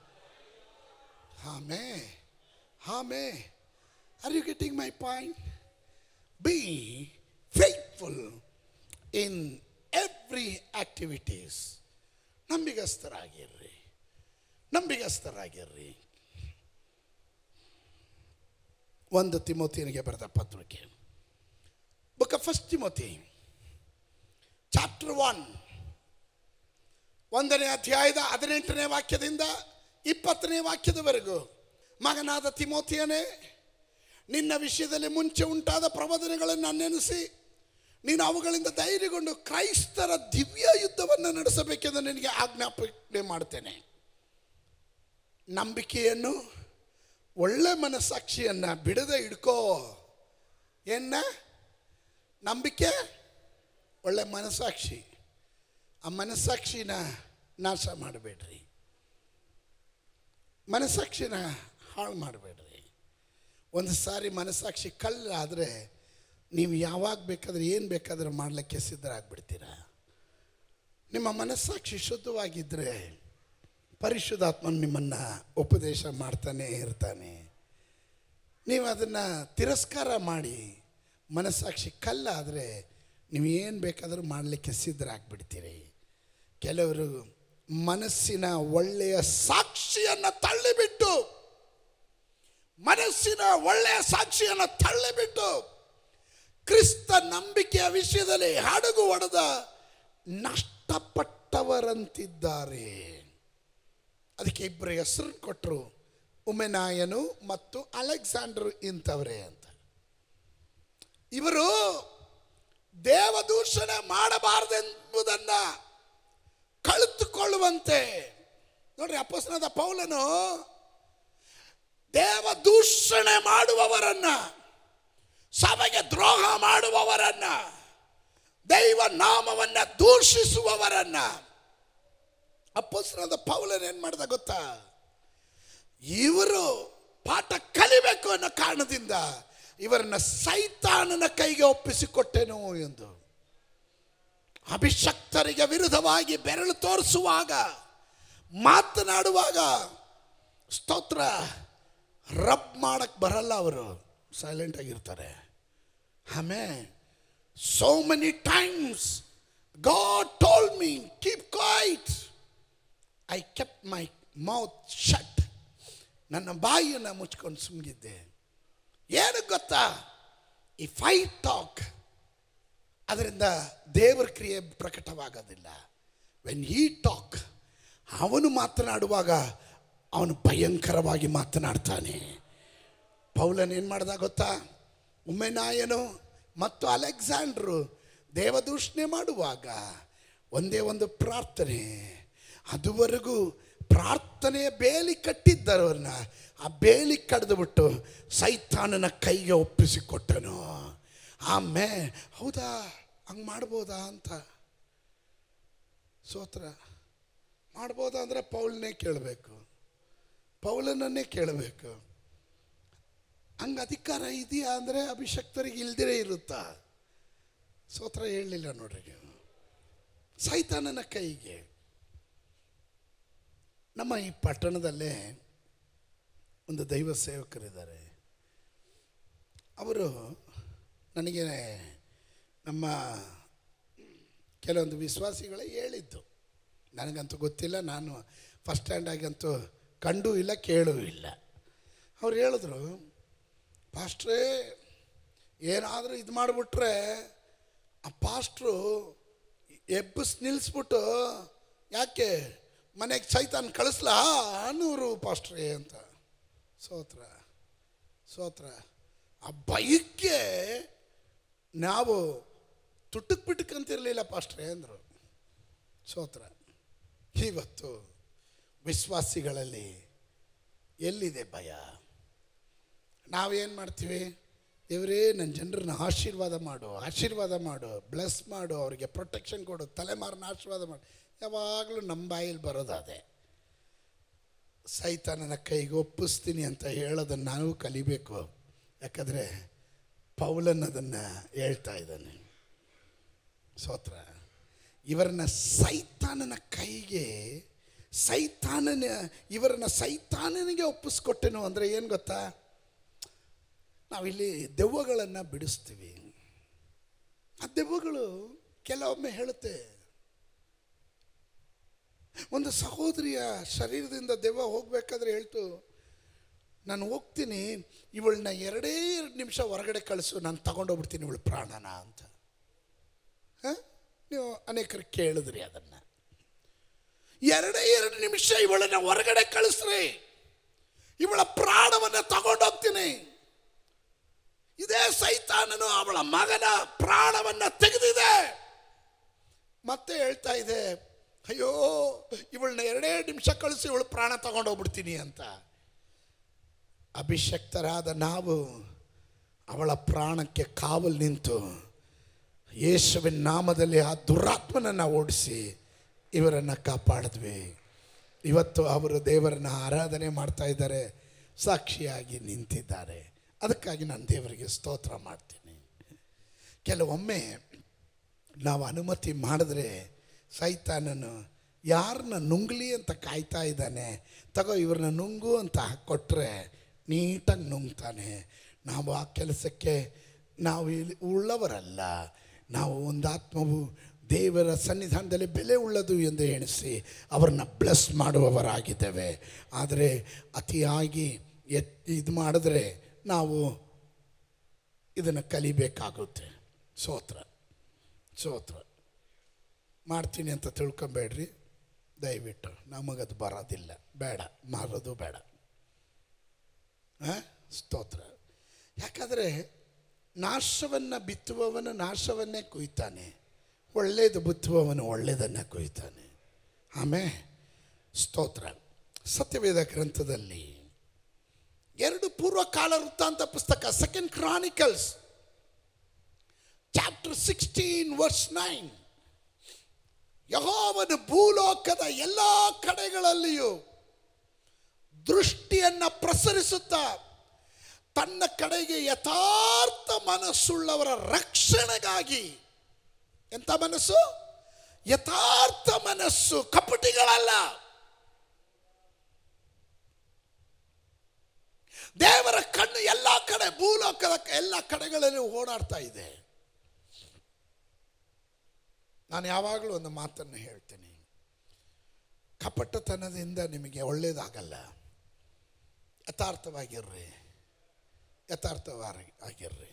ಆಮೇ ಆಮೇ are you getting my point be faithful in every activities ನಂಬಿಗಸ್ತರಾಗಿರ್ರಿ ನಂಬಿಗಸ್ತರಾಗಿರ್ರಿ ಒಂದು ತಿಮೋತಿಯನಿಗೆ ಬರೆದ ಪತ್ರಿಕೆ book of first Timothy chapter one ಒಂದನೇ ಅಧ್ಯಾಯದ ಹದಿನೆಂಟನೇ ವಾಕ್ಯದಿಂದ ಇಪ್ಪತ್ತನೇ ವಾಕ್ಯದವರೆಗೂ ಮಗನಾದ ತಿಮೋತಿಯನೇ ನಿನ್ನ ವಿಷಯದಲ್ಲಿ ಮುಂಚೆ ಉಂಟಾದ ಪ್ರಬೋಧನೆಗಳನ್ನು ನೆನೆಸಿ ನೀನು ಅವುಗಳಿಂದ ಧೈರ್ಯಗೊಂಡು ಕ್ರೈಸ್ತರ ದಿವ್ಯ ಯುದ್ಧವನ್ನು ನಡೆಸಬೇಕೆಂದು ನಿನಗೆ ಆಜ್ಞಾಪನೆ ಮಾಡ್ತೇನೆ ನಂಬಿಕೆಯನ್ನು ಒಳ್ಳೆ ಮನಸ್ಸಾಕ್ಷಿಯನ್ನು ಬಿಡದೆ ಹಿಡ್ಕೋ ಏನ ನಂಬಿಕೆ ಒಳ್ಳೆ ಮನಸ್ಸಾಕ್ಷಿ ಆ ಮನಸ್ಸಾಕ್ಷಿನ ನಾಶ ಮಾಡಬೇಡ್ರಿ ಮನಸ್ಸಾಕ್ಷಿನ ಹಾಳು ಮಾಡಬೇಡ್ರಿ ಒಂದು ಸಾರಿ ಮನಸ್ಸಾಕ್ಷಿ ಕಲ್ಲಾದರೆ ನೀವು ಯಾವಾಗ ಬೇಕಾದ್ರೆ ಏನು ಬೇಕಾದ್ರೆ ಮಾಡಲಿಕ್ಕೆ ಸಿದ್ಧರಾಗ್ಬಿಡ್ತೀರ ನಿಮ್ಮ ಮನಸ್ಸಾಕ್ಷಿ ಶುದ್ಧವಾಗಿದ್ದರೆ ಪರಿಶುದ್ಧಾತ್ಮನು ನಿಮ್ಮನ್ನು ಉಪದೇಶ ಮಾಡ್ತಾನೆ ಇರ್ತಾನೆ ನೀವು ಅದನ್ನು ತಿರಸ್ಕಾರ ಮಾಡಿ ಮನಸ್ಸಾಕ್ಷಿ ಕಲ್ಲಾದರೆ ನೀವು ಏನು ಬೇಕಾದರೂ ಮಾಡಲಿಕ್ಕೆ ಸಿದ್ಧರಾಗ್ಬಿಡ್ತೀರಿ ಕೆಲವರು ಮನಸ್ಸಿನ ಒಳ್ಳೆಯ ಸಾಕ್ಷಿಯನ್ನು ತಳ್ಳಿಬಿಟ್ಟು ಮನಸ್ಸಿನ ಒಳ್ಳೆಯ ಸಾಕ್ಷಿಯನ್ನು ತಳ್ಳಿಬಿಟ್ಟು ಕ್ರಿಸ್ತ ನಂಬಿಕೆಯ ವಿಷಯದಲ್ಲಿ ಹಡಗು ಹೊಡೆದ ನಷ್ಟಪಟ್ಟವರಂತಿದ್ದಾರೆ ಅದಕ್ಕೆ ಇಬ್ಬರು ಹೆಸರು ಕೊಟ್ಟರು ಉಮೆನಾಯನು ಮತ್ತು ಅಲೆಕ್ಸಾಂಡರ್ ಇಂಥವರೇ ಅಂತ ಇವರು ದೇವದೂಷಣೆ ಮಾಡಬಾರದೆಂಬುದನ್ನ ಕಳೆದುಕೊಳ್ಳುವಂತೆ ನೋಡ್ರಿ ಅಪ್ಪಸ್ನಾದ ಪೌಲನು ದೇವದೂಷಣೆ ಮಾಡುವವರನ್ನ ಸಭೆಗೆ ದ್ರೋಹ ಮಾಡುವವರನ್ನ ದೈವ ನಾಮವನ್ನ ದೂಷಿಸುವವರನ್ನ ಅಪ್ಪಸ್ರಾದ ಪೌಲನ್ ಏನ್ ಮಾಡ್ದ ಗೊತ್ತಾ ಇವರು ಪಾಠ ಕಲಿಬೇಕು ಅನ್ನೋ ಕಾರಣದಿಂದ ಇವರನ್ನ ಸೈತಾನನ ಕೈಗೆ ಒಪ್ಪಿಸಿಕೊಟ್ಟೆನು ಎಂದು ಅಭಿಷಕ್ತರಿಗೆ ವಿರುದ್ಧವಾಗಿ ಬೆರಳು ತೋರಿಸುವಾಗ ಮಾತನಾಡುವಾಗ ಸ್ತೋತ್ರ ರಬ್ ಮಾಡಕ್ ಬರಲ್ಲ ಅವರು ಸೈಲೆಂಟ್ ಆಗಿರ್ತಾರೆ ಆಮೇಲೆ so many times God told me keep quiet I kept my mouth shut ನನ್ನ ಬಾಯಿಯನ್ನು ಮುಚ್ಕೊಂಡು ಸುಮ್ಮಗಿದ್ದೆ ಏನು ಗೊತ್ತಾ ಈ ಫೈಟ್ ಟಾಕ್ ಅದರಿಂದ ದೇವರ ಕ್ರಿಯೆ ಪ್ರಕಟವಾಗೋದಿಲ್ಲ ವೆನ್ ಈ ಟಾಕ್ ಅವನು ಮಾತನಾಡುವಾಗ ಅವನು ಭಯಂಕರವಾಗಿ ಮಾತನಾಡ್ತಾನೆ ಪೌಲನ್ ಏನು ಮಾಡ್ದ ಗೊತ್ತಾ ಉಮ್ಮೆನಾಯನು ಮತ್ತು ಅಲೆಕ್ಸಾಂಡ್ರು ದೇವದೂಷಣೆ ಮಾಡುವಾಗ ಒಂದೇ ಒಂದು ಪ್ರಾರ್ಥನೆ ಅದುವರೆಗೂ ಪ್ರಾರ್ಥನೆಯ ಬೇಲಿ ಕಟ್ಟಿದ್ದರವ್ರನ್ನ ಆ ಬೇಲಿ ಕಡ್ದು ಬಿಟ್ಟು ಸೈತಾನನ ಕೈಗೆ ಒಪ್ಪಿಸಿಕೊಟ್ಟನು ಆಮೇ ಹೌದಾ ಹಂಗೆ ಮಾಡ್ಬೋದಾ ಅಂತ ಸೋತ್ರ ಮಾಡ್ಬೋದಾ ಅಂದರೆ ಪೌಲನ್ನೇ ಕೇಳಬೇಕು ಪೌಲನನ್ನೇ ಕೇಳಬೇಕು ಹಂಗೆ ಅಧಿಕಾರ ಇದೆಯಾ ಅಂದರೆ ಅಭಿಷಕ್ತರಿಗೆ ಇಲ್ದಿರೇ ಇರುತ್ತಾ ಸೋತ್ರ ಹೇಳಲಿಲ್ಲ ನೋಡ್ರಿ ನೀವು ಸೈತಾನನ ಕೈಗೆ ನಮ್ಮ ಈ ಪಟ್ಟಣದಲ್ಲೇ ಒಂದು ದೈವ ಸೇವಕರಿದ್ದಾರೆ ಅವರು ನನಗೆ ನಮ್ಮ ಕೆಲವೊಂದು ವಿಶ್ವಾಸಿಗಳೇ ಹೇಳಿದ್ದು ನನಗಂತೂ ಗೊತ್ತಿಲ್ಲ ನಾನು ಫಸ್ಟ್ ಹ್ಯಾಂಡಾಗಂತೂ ಕಂಡೂ ಇಲ್ಲ ಕೇಳೂ ಇಲ್ಲ ಅವ್ರು ಹೇಳಿದ್ರು ಪಾಸ್ಟ್ರೇ ಏನಾದರೂ ಇದು ಮಾಡಿಬಿಟ್ರೆ ಆ ಪಾಸ್ಟ್ರು ಎಬ್ಬಸ್ ನಿಲ್ಲಿಸ್ಬಿಟ್ಟು ಯಾಕೆ ಮನೆಗೆ ಸೈತಾನ್ ಕಳಿಸ್ಲಾ ಅನ್ನೂರು ಪಾಸ್ಟ್ರೇ ಅಂತ ಸೋತ್ರ ಸೋತ್ರ ಆ ಭಯಕ್ಕೆ ನಾವು ತುಟುಕ್ ಬಿಟುಕ್ ಅಂತಿರಲಿಲ್ಲ ಪಾಸ್ಟ್ರೇ ಅಂದರು ಸೋತ್ರ ಇವತ್ತು ವಿಶ್ವಾಸಿಗಳಲ್ಲಿ ಎಲ್ಲಿದೆ ಭಯ ನಾವೇನು ಮಾಡ್ತೀವಿ ಇವರೇ ನನ್ನ ಜನರನ್ನ ಆಶೀರ್ವಾದ ಮಾಡು ಆಶೀರ್ವಾದ ಮಾಡು ಬ್ಲೆಸ್ ಮಾಡು ಅವರಿಗೆ ಪ್ರೊಟೆಕ್ಷನ್ ಕೊಡು ತಲೆಮಾರನ್ನ ಆಶೀರ್ವಾದ ಮಾಡು ಯಾವಾಗಲೂ ನಮ್ಮ ಬಾಯಲ್ಲಿ ಬರೋದು ಅದೇ ಸೈತಾನನ ಕೈಗೆ ಒಪ್ಪಿಸ್ತೀನಿ ಅಂತ ಹೇಳೋದನ್ನು ನಾವು ಕಲಿಬೇಕು ಯಾಕಂದರೆ ಪೌಲನ್ ಅದನ್ನು ಹೇಳ್ತಾ ಇದ್ದಾನೆ ಸೋತ್ರ ಇವರನ್ನ ಸೈತಾನನ ಕೈಗೆ ಸೈತಾನನ ಇವರನ್ನ ಸೈತಾನನಿಗೆ ಒಪ್ಪಿಸ್ಕೊಟ್ಟೆನು ಅಂದರೆ ಏನು ಗೊತ್ತಾ ನಾವಿಲ್ಲಿ ದೆವ್ವಗಳನ್ನು ಬಿಡಿಸ್ತೀವಿ ಆ ದೆವ್ವಗಳು ಕೆಲವೊಮ್ಮೆ ಹೇಳುತ್ತೆ ಒಂದು ಸಹೋದರಿಯ ಶರೀರದಿಂದ ದೆವ್ವ ಹೋಗ್ಬೇಕಾದ್ರೆ ಹೇಳ್ತು ನಾನು ಹೋಗ್ತೀನಿ ಇವಳನ್ನ ಎರಡೇ ಎರಡು ನಿಮಿಷ ಹೊರಗಡೆ ಕಳಿಸು ನಾನು ತಗೊಂಡೋಗ್ಬಿಡ್ತೀನಿ ಇವಳು ಪ್ರಾಣನ ಅಂತ ಹ? ನೀವು ಅನೇಕರು ಕೇಳಿದ್ರಿ ಅದನ್ನು ಎರಡೇ ಎರಡು ನಿಮಿಷ ಇವಳನ್ನ ಹೊರಗಡೆ ಕಳಿಸ್ರಿ ಇವಳ ಪ್ರಾಣವನ್ನು ತಗೊಂಡೋಗ್ತೀನಿ ಇದೇ ಸೈತಾನನು ಅವಳ ಮಗನ ಪ್ರಾಣವನ್ನ ತೆಗೆದಿದೆ ಮತ್ತೆ ಹೇಳ್ತಾ ಇದೆ ಅಯ್ಯೋ ಇವಳನ್ನ ಎರಡೇ ನಿಮಿಷ ಕಳಿಸಿ ಇವಳು ಪ್ರಾಣ ತಗೊಂಡೋಗ್ಬಿಡ್ತೀನಿ ಅಂತ ಅಭಿಷಕ್ತರಾದ ನಾವು ಅವಳ ಪ್ರಾಣಕ್ಕೆ ಕಾವಲು ನಿಂತು ಯೇಸುವಿನ ನಾಮದಲ್ಲಿ ಆ ದುರಾತ್ಮನನ್ನು ಓಡಿಸಿ ಇವರನ್ನು ಕಾಪಾಡಿದ್ವಿ ಇವತ್ತು ಅವರು ದೇವರನ್ನ ಆರಾಧನೆ ಮಾಡ್ತಾ ಇದ್ದಾರೆ ಸಾಕ್ಷಿಯಾಗಿ ನಿಂತಿದ್ದಾರೆ ಅದಕ್ಕಾಗಿ ನಾನು ದೇವರಿಗೆ ಸ್ತೋತ್ರ ಮಾಡ್ತೀನಿ ಕೆಲವೊಮ್ಮೆ ನಾವು ಅನುಮತಿ ಮಾಡಿದ್ರೆ ಸೈತಾನನು ಯಾರನ್ನ ನುಂಗ್ಲಿ ಅಂತ ಕಾಯ್ತಾ ಇದ್ದಾನೆ ತಗೋ ಇವ್ರನ್ನ ನುಂಗು ಅಂತ ಕೊಟ್ಟರೆ ನೀಟಾಗಿ ನುಂಗ್ತಾನೆ ನಾವು ಆ ಕೆಲಸಕ್ಕೆ ನಾವು ಇಲ್ಲಿ ಉಳ್ಳವರಲ್ಲ ನಾವು ಒಂದು ಆತ್ಮವು ದೇವರ ಸನ್ನಿಧಾನದಲ್ಲಿ ಬೆಲೆ ಉಳ್ಳದು ಎಂದು ಎಣಿಸಿ ಅವರನ್ನ ಬ್ಲೆಸ್ ಮಾಡುವವರಾಗಿದ್ದೇವೆ ಆದರೆ ಅತಿಯಾಗಿ ಎತ್ ಇದು ಮಾಡಿದ್ರೆ ನಾವು ಇದನ್ನು ಕಲಿಬೇಕಾಗುತ್ತೆ ಸೋತ್ರ ಸೋತ್ರ ಮಾಡ್ತೀನಿ ಅಂತ ತಿಳ್ಕೊಬೇಡ್ರಿ ದಯವಿಟ್ಟು ನಮಗದು ಬರೋದಿಲ್ಲ ಬೇಡ ಮಾರೋದು ಬೇಡ ಆ? ಸ್ತೋತ್ರ ಯಾಕಂದರೆ ನಾಶವನ್ನು ಬಿತ್ತುವವನು ನಾಶವನ್ನೇ ಕುಯ್ತಾನೆ ಒಳ್ಳೆಯದು ಬಿತ್ತುವವನು ಒಳ್ಳೆಯದನ್ನು ಕುಯ್ತಾನೆ ಆಮೇಲೆ ಸ್ತೋತ್ರ ಸತ್ಯವೇದ ಗ್ರಂಥದಲ್ಲಿ ಎರಡು ಪೂರ್ವಕಾಲ ವೃತ್ತಾಂತ ಪುಸ್ತಕ second Chronicles chapter sixteen verse nine ಯಹೋವನು ಭೂಲೋಕದ ಎಲ್ಲ ಕಡೆಗಳಲ್ಲಿಯೂ ದೃಷ್ಟಿಯನ್ನ ಪ್ರಸರಿಸುತ್ತಾ ತನ್ನ ಕಡೆಗೆ ಯಥಾರ್ಥ ಮನಸ್ಸುಳ್ಳವರ ರಕ್ಷಣೆಗಾಗಿ ಎಂತ ಮನಸ್ಸು ಯಥಾರ್ಥ ಮನಸ್ಸು ಕಪಟಿಗಳಲ್ಲ ದೇವರ ಕಣ್ಣು ಎಲ್ಲ ಕಡೆ ಭೂಲೋಕದ ಎಲ್ಲ ಕಡೆಗಳಲ್ಲಿ ಓಡಾಡ್ತಾ ಇದೆ ನಾನು ಯಾವಾಗಲೂ ಒಂದು ಮಾತನ್ನು ಹೇಳ್ತೀನಿ ಕಪಟತನದಿಂದ ನಿಮಗೆ ಒಳ್ಳೇದಾಗಲ್ಲ ಯಥಾರ್ಥವಾಗಿರ್ರಿ ಯಥಾರ್ಥವಾಗಿ ಆಗಿರ್ರಿ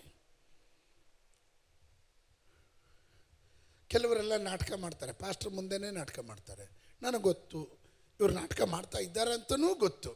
ಕೆಲವರೆಲ್ಲ ನಾಟಕ ಮಾಡ್ತಾರೆ ಪಾಸ್ಟರ್ ಮುಂದೆನೇ ನಾಟಕ ಮಾಡ್ತಾರೆ ನನಗೆ ಗೊತ್ತು ಇವ್ರು ನಾಟಕ ಮಾಡ್ತಾ ಇದ್ದಾರೆ ಅಂತನೂ ಗೊತ್ತು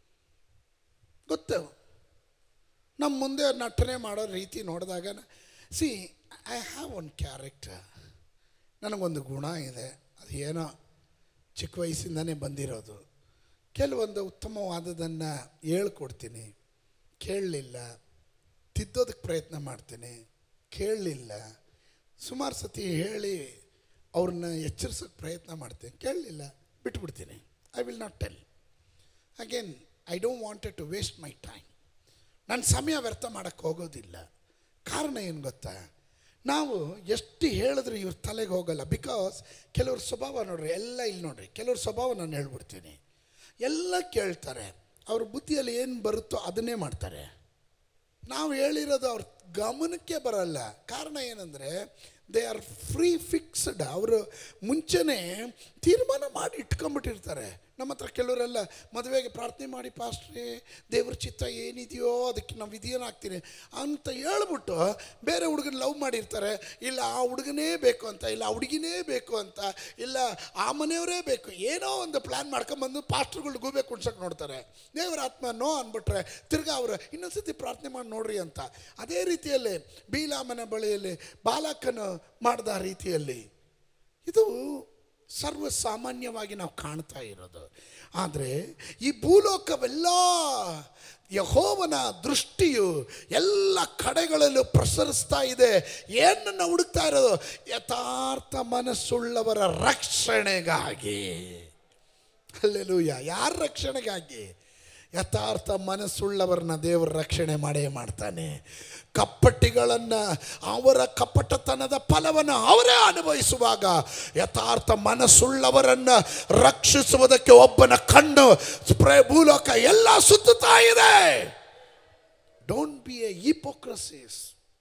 ಗೊತ್ತು ನಮ್ಮ ಮುಂದೆ ನಟನೆ ಮಾಡೋ ರೀತಿ ನೋಡಿದಾಗ see I have one character ನನಗೊಂದು ಗುಣ ಇದೆ ಅದು ಏನೋ ಚಿಕ್ಕ ವಯಸ್ಸಿಂದನೇ ಬಂದಿರೋದು ಕೆಲವೊಂದು ಉತ್ತಮವಾದದನ್ನು ಹೇಳ್ಕೊಡ್ತೀನಿ ಕೇಳಲಿಲ್ಲ ತಿದ್ದೋದಕ್ಕೆ ಪ್ರಯತ್ನ ಮಾಡ್ತೀನಿ ಕೇಳಲಿಲ್ಲ ಸುಮಾರು ಸತಿ ಹೇಳಿ ಅವ್ರನ್ನ ಎಚ್ಚರಿಸೋಕ್ಕೆ ಪ್ರಯತ್ನ ಮಾಡ್ತೀನಿ ಕೇಳಲಿಲ್ಲ ಬಿಟ್ಬಿಡ್ತೀನಿ I will not tell again I don't wanted to waste my time ನಾನು ಸಮಯ ವ್ಯರ್ಥ ಮಾಡೋಕ್ಕೆ ಹೋಗೋದಿಲ್ಲ ಕಾರಣ ಏನು ಗೊತ್ತಾ ನಾವು ಎಷ್ಟು ಹೇಳಿದ್ರೆ ಇವ್ರ ತಲೆಗೆ ಹೋಗಲ್ಲ ಬಿಕಾಸ್ ಕೆಲವ್ರ ಸ್ವಭಾವ ನೋಡ್ರಿ ಎಲ್ಲ ಇಲ್ಲಿ ನೋಡ್ರಿ ಕೆಲವ್ರ ಸ್ವಭಾವ ನಾನು ಹೇಳ್ಬಿಡ್ತೀನಿ ಎಲ್ಲ ಕೇಳ್ತಾರೆ ಅವ್ರ ಬುದ್ಧಿಯಲ್ಲಿ ಏನು ಬರುತ್ತೋ ಅದನ್ನೇ ಮಾಡ್ತಾರೆ ನಾವು ಹೇಳಿರೋದು ಅವ್ರ ಗಮನಕ್ಕೆ ಬರಲ್ಲ ಕಾರಣ ಏನಂದರೆ ದೇ ಆರ್ ಫ್ರೀ ಫಿಕ್ಸ್ಡ್ ಅವರು ಮುಂಚೆನೇ ತೀರ್ಮಾನ ಮಾಡಿ ಇಟ್ಕೊಂಬಿಟ್ಟಿರ್ತಾರೆ ನಮ್ಮ ಹತ್ರ ಕೆಲವರೆಲ್ಲ ಮದುವೆಗೆ ಪ್ರಾರ್ಥನೆ ಮಾಡಿ ಪಾಸ್ಟ್ರಿ ದೇವ್ರ ಚಿತ್ತ ಏನಿದೆಯೋ ಅದಕ್ಕೆ ನಾವು ವಿಧಿಯನ್ನಾಗ್ತೀನಿ ಅಂತ ಹೇಳ್ಬಿಟ್ಟು ಬೇರೆ ಹುಡುಗನ ಲವ್ ಮಾಡಿರ್ತಾರೆ ಇಲ್ಲ ಆ ಹುಡುಗನೇ ಬೇಕು ಅಂತ ಇಲ್ಲ ಆ ಹುಡುಗಿನೇ ಬೇಕು ಅಂತ ಇಲ್ಲ ಆ ಮನೆಯವರೇ ಬೇಕು ಏನೋ ಒಂದು ಪ್ಲ್ಯಾನ್ ಮಾಡ್ಕೊಂಬಂದು ಪಾಸ್ಟ್ರುಗಳು ಗೂಬೆ ಕುಣ್ಸಕ್ಕೆ ನೋಡ್ತಾರೆ ದೇವರ ಆತ್ಮ ನೋ ಅಂದ್ಬಿಟ್ರೆ ತಿರ್ಗಾ ಅವರು ಇನ್ನೊಂದ್ಸತಿ ಪ್ರಾರ್ಥನೆ ಮಾಡಿ ನೋಡ್ರಿ ಅಂತ ಅದೇ ರೀತಿಯಲ್ಲಿ ಬೀಲಾಮನ ಬಳಿಯಲ್ಲಿ ಬಾಲಕನು ಮಾಡಿದ ರೀತಿಯಲ್ಲಿ ಇದು ಸರ್ವಸಾಮಾನ್ಯವಾಗಿ ನಾವು ಕಾಣ್ತಾ ಇರೋದು ಆದರೆ ಈ ಭೂಲೋಕವೆಲ್ಲ ಯಹೋವನ ದೃಷ್ಟಿಯು ಎಲ್ಲ ಕಡೆಗಳಲ್ಲೂ ಪ್ರಸರಿಸ್ತಾ ಇದೆ ಏನನ್ನು ಹುಡುಕ್ತಾ ಇರೋದು ಯಥಾರ್ಥ ಮನಸ್ಸುಳ್ಳವರ ರಕ್ಷಣೆಗಾಗಿ ಅಲ್ಲೆಲೂಯ ಯಾರ ರಕ್ಷಣೆಗಾಗಿ ಯಥಾರ್ಥ ಮನಸ್ಸುಳ್ಳವರನ್ನ ದೇವರು ರಕ್ಷಣೆ ಮಾಡೇ ಮಾಡ್ತಾನೆ ಕಪ್ಪಟ್ಟಿಗಳನ್ನು ಅವರ ಕಪಟತನದ ಫಲವನ್ನು ಅವರೇ ಅನುಭವಿಸುವಾಗ ಯಥಾರ್ಥ ಮನಸ್ಸುಳ್ಳವರನ್ನು ರಕ್ಷಿಸುವುದಕ್ಕೆ ಒಬ್ಬನ ಕಣ್ಣು ಸ್ಪ್ರೇ ಭೂಲೋಕ ಎಲ್ಲ ಸುತ್ತುತ್ತಾ ಇದೆ don't be a hypocrisies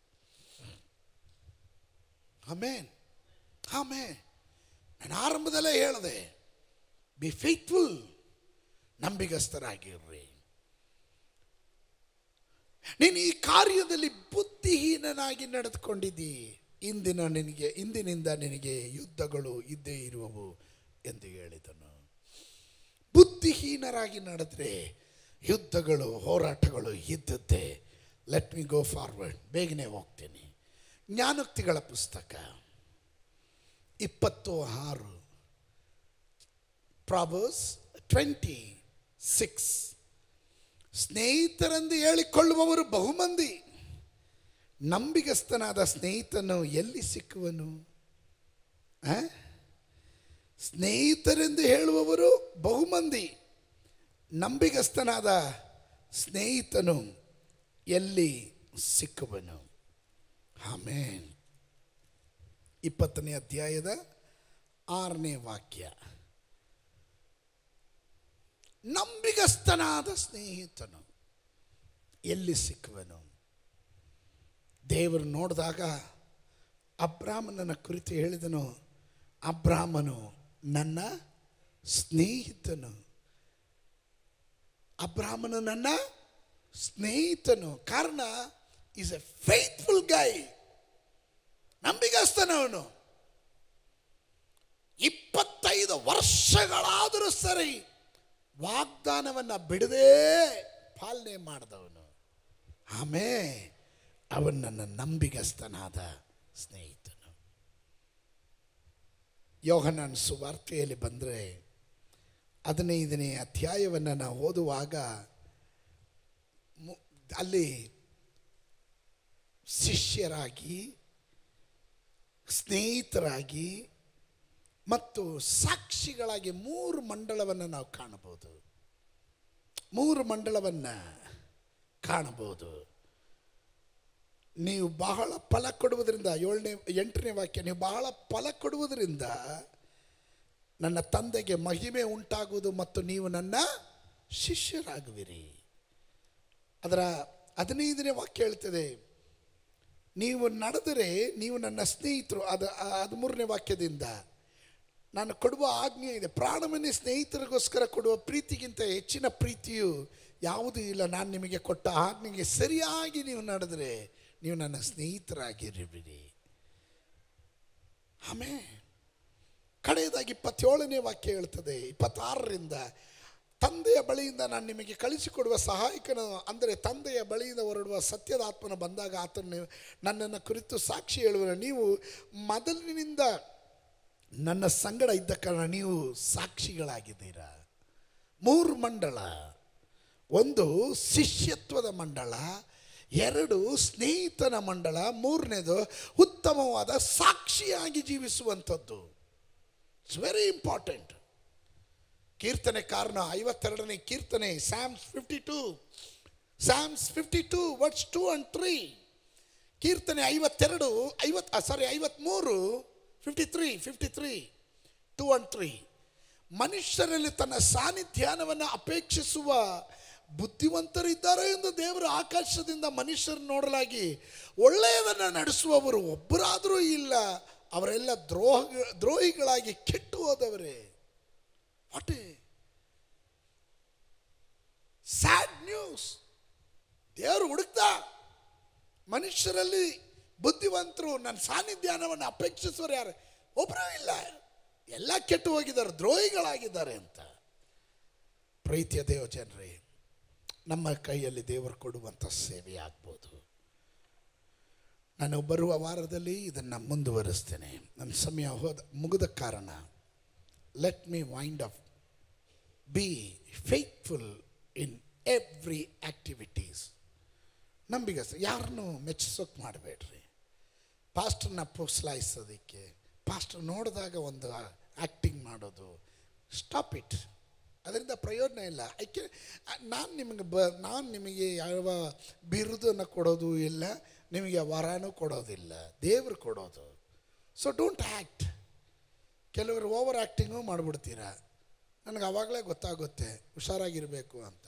amen amen ನಾನು ಆರಂಭದಲ್ಲೇ ಹೇಳಿದೆ ಬಿ ಫೇತ್ಫುಲ್ ನಂಬಿಗಸ್ತರಾಗಿರ್ರಿ ನೀನು ಈ ಕಾರ್ಯದಲ್ಲಿ ಬುದ್ಧಿಹೀನನಾಗಿ ನಡೆದುಕೊಂಡಿದ್ದಿ ಇಂದಿನ ನಿನಗೆ ಇಂದಿನಿಂದ ನಿನಗೆ ಯುದ್ಧಗಳು ಇದ್ದೇ ಇರುವವು ಎಂದು ಹೇಳಿದನು ಬುದ್ಧಿಹೀನರಾಗಿ ನಡೆದ್ರೆ ಯುದ್ಧಗಳು ಹೋರಾಟಗಳು ಇದ್ದದ್ದೇ ಲೆಟ್ ಮಿ ಗೋ ಫಾರ್ವರ್ಡ್ ಬೇಗನೆ ಹೋಗ್ತೀನಿ ಜ್ಞಾನೋಕ್ತಿಗಳ ಪುಸ್ತಕ ಇಪ್ಪತ್ತು ಆರು ಪ್ರಾಬರ್ಸ್ ಟ್ವೆಂಟಿ ಸಿಕ್ಸ್ ಸ್ನೇಹಿತರೆಂದು ಹೇಳಿಕೊಳ್ಳುವವರು ಬಹುಮಂದಿ ನಂಬಿಗಸ್ತನಾದ ಸ್ನೇಹಿತನು ಎಲ್ಲಿ ಸಿಕ್ಕುವನು ಆ? ಸ್ನೇಹಿತರೆಂದು ಹೇಳುವವರು ಬಹುಮಂದಿ ನಂಬಿಗಸ್ತನಾದ ಸ್ನೇಹಿತನು ಎಲ್ಲಿ ಸಿಕ್ಕುವನು ಆಮೇನ್ ಇಪ್ಪತ್ತನೇ ಅಧ್ಯಾಯದ ಆರನೇ ವಾಕ್ಯ ನಂಬಿಗಸ್ತನಾದ ಸ್ನೇಹಿತನು ಎಲ್ಲಿ ಸಿಕ್ಕುವನು ದೇವರು ನೋಡಿದಾಗ ಅಬ್ರಾಹ್ಮಣನ ಕುರಿತು ಹೇಳಿದನು ಅಬ್ರಾಹ್ಮನು ನನ್ನ ಸ್ನೇಹಿತನು ಅಬ್ರಾಹ್ಮನು ನನ್ನ ಸ್ನೇಹಿತನು ಕಾರಣ ಈಸ್ ಎ ಫೇತ್ಫುಲ್ ಗೈ ನಂಬಿಗಸ್ತನವನು ಇಪ್ಪತ್ತೈದು ವರ್ಷಗಳಾದರೂ ಸರಿ ವಾಗ್ದಾನವನ್ನು ಬಿಡದೇ ಪಾಲನೆ ಮಾಡಿದವನು ಆಮೇ ಅವನು ನನ್ನ ನಂಬಿಗಸ್ತನಾದ ಸ್ನೇಹಿತನು ಯೋಹನನ್ ಸುವಾರ್ತೆಯಲ್ಲಿ ಬಂದರೆ ಹದಿನೈದನೇ ಅಧ್ಯಾಯವನ್ನು ನಾವು ಓದುವಾಗ ಮು- ಅಲ್ಲಿ ಶಿಷ್ಯರಾಗಿ ಸ್ನೇಹಿತರಾಗಿ ಮತ್ತು ಸಾಕ್ಷಿಗಳಾಗಿ ಮೂರು ಮಂಡಳವನ್ನು ನಾವು ಕಾಣಬಹುದು ಮೂರು ಮಂಡಳವನ್ನು ಕಾಣಬಹುದು ನೀವು ಬಹಳ ಫಲ ಕೊಡುವುದರಿಂದ ಏಳನೇ ಎಂಟನೇ ವಾಕ್ಯ ನೀವು ಬಹಳ ಫಲ ಕೊಡುವುದರಿಂದ ನನ್ನ ತಂದೆಗೆ ಮಹಿಮೆ ಉಂಟಾಗುವುದು ಮತ್ತು ನೀವು ನನ್ನ ಶಿಷ್ಯರಾಗುವಿರಿ ಅದರ ಹದಿನೈದನೇ ವಾಕ್ಯ ಹೇಳ್ತದೆ ನೀವು ನಡೆದರೆ ನೀವು ನನ್ನ ಸ್ನೇಹಿತರು ಅದು ಹದಿಮೂರನೇ ವಾಕ್ಯದಿಂದ ನಾನು ಕೊಡುವ ಆಜ್ಞೆ ಇದೆ ಪ್ರಾಣವನ್ನೇ ಸ್ನೇಹಿತರಿಗೋಸ್ಕರ ಕೊಡುವ ಪ್ರೀತಿಗಿಂತ ಹೆಚ್ಚಿನ ಪ್ರೀತಿಯು ಯಾವುದೂ ಇಲ್ಲ ನಾನು ನಿಮಗೆ ಕೊಟ್ಟ ಆಜ್ಞೆಗೆ ಸರಿಯಾಗಿ ನೀವು ನಡೆದರೆ ನೀವು ನನ್ನ ಸ್ನೇಹಿತರಾಗಿರುವಿರಿ ಆಮೇಲೆ ಕಡೆಯದಾಗಿ ಇಪ್ಪತ್ತೇಳನೇ ವಾಕ್ಯ ಹೇಳ್ತದೆ ಇಪ್ಪತ್ತಾರರಿಂದ ತಂದೆಯ ಬಳಿಯಿಂದ ನಾನು ನಿಮಗೆ ಕಳಿಸಿಕೊಡುವ ಸಹಾಯಕನ ಅಂದರೆ ತಂದೆಯ ಬಳಿಯಿಂದ ಹೊರಡುವ ಸತ್ಯದ ಆತ್ಮನ ಬಂದಾಗ ಆತನ ನನ್ನನ್ನು ಕುರಿತು ಸಾಕ್ಷಿ ಹೇಳುವ ನೀವು ಮೊದಲಿನಿಂದ ನನ್ನ ಸಂಗಡ ಇದ್ದ ಕಾರಣ ನೀವು ಸಾಕ್ಷಿಗಳಾಗಿದ್ದೀರಾ ಮೂರು ಮಂಡಳ ಒಂದು ಶಿಷ್ಯತ್ವದ ಮಂಡಳ ಎರಡು ಸ್ನೇಹಿತನ ಮಂಡಳ ಮೂರನೇದು ಉತ್ತಮವಾದ ಸಾಕ್ಷಿಯಾಗಿ ಜೀವಿಸುವಂಥದ್ದು ಇಟ್ಸ್ ವೆರಿ ಇಂಪಾರ್ಟೆಂಟ್ ಕೀರ್ತನೆ ಕಾರಣ ಐವತ್ತೆರಡನೇ ಕೀರ್ತನೆ psalms fifty two psalms fifty two words two and three ಕೀರ್ತನೆ ಐವತ್ತೆರಡು ಐವತ್ ಸಾರಿ ಐವತ್ಮೂರು fifty three fifty three two and three ಮನುಷ್ಯರಲ್ಲಿ ತನ್ನ ಸಾನ್ನಿಧ್ಯಾನವನ್ನು ಅಪೇಕ್ಷಿಸುವ ಬುದ್ಧಿವಂತರಿದ್ದಾರೆ ಎಂದು ದೇವರು ಆಕಾಶದಿಂದ ಮನುಷ್ಯರು ನೋಡಲಾಗಿ ಒಳ್ಳೆಯದನ್ನು ನಡೆಸುವವರು ಒಬ್ಬರಾದರೂ ಇಲ್ಲ ಅವರೆಲ್ಲ ದ್ರೋಹ ದ್ರೋಹಿಗಳಾಗಿ ಕೆಟ್ಟು ಹೋದವರೇ ವಾಟ್ ಸ್ಯಾಡ್ ನ್ಯೂಸ್ ದೇವರು ಹುಡುಕ್ತ ಮನುಷ್ಯರಲ್ಲಿ ಬುದ್ಧಿವಂತರು ನನ್ನ ಸಾನ್ನಿಧ್ಯಾನವನ್ನು ಅಪೇಕ್ಷಿಸುವರು ಯಾರು ಒಬ್ಬರೂ ಇಲ್ಲ ಎಲ್ಲ ಕೆಟ್ಟು ಹೋಗಿದ್ದಾರೆ ದ್ರೋಹಿಗಳಾಗಿದ್ದಾರೆ ಅಂತ ಪ್ರೀತಿಯ ದೇವ ಜನರೇ ನಮ್ಮ ಕೈಯಲ್ಲಿ ದೇವರು ಕೊಡುವಂಥ ಸೇವೆ ಆಗ್ಬೋದು ನಾನು ಬರುವ ವಾರದಲ್ಲಿ ಇದನ್ನು ಮುಂದುವರಿಸ್ತೇನೆ ನನ್ನ ಸಮಯ ಹೋದ ಮುಗಿದ ಕಾರಣ let me wind up be faithful in every activities ನಂಬಿಗಸ್ ಯಾರನ್ನೂ ಮೆಚ್ಚಿಸೋಕೆ ಮಾಡಬೇಡ್ರಿ ಪಾಸ್ಟರ್ನ ಪ್ರೋತ್ಸಾಹಿಸೋದಕ್ಕೆ ಪಾಸ್ಟರ್ ನೋಡಿದಾಗ ಒಂದು ಆ್ಯಕ್ಟಿಂಗ್ ಮಾಡೋದು ಸ್ಟಾಪ್ ಇಟ್ ಅದರಿಂದ ಪ್ರಯೋಜನ ಇಲ್ಲ ಐಕೆ ನಾನು ನಿಮಗೆ ಬ ನಾನು ನಿಮಗೆ ಯಾವ ಬಿರುದನ್ನು ಕೊಡೋದು ಇಲ್ಲ ನಿಮಗೆ ವರನೂ ಕೊಡೋದಿಲ್ಲ ದೇವರು ಕೊಡೋದು ಸೊ ಡೋಂಟ್ ಆ್ಯಕ್ಟ್ ಕೆಲವರು ಓವರ್ ಆ್ಯಕ್ಟಿಂಗು ಮಾಡಿಬಿಡ್ತೀರಾ ನನಗೆ ಆವಾಗಲೇ ಗೊತ್ತಾಗುತ್ತೆ ಹುಷಾರಾಗಿರಬೇಕು ಅಂತ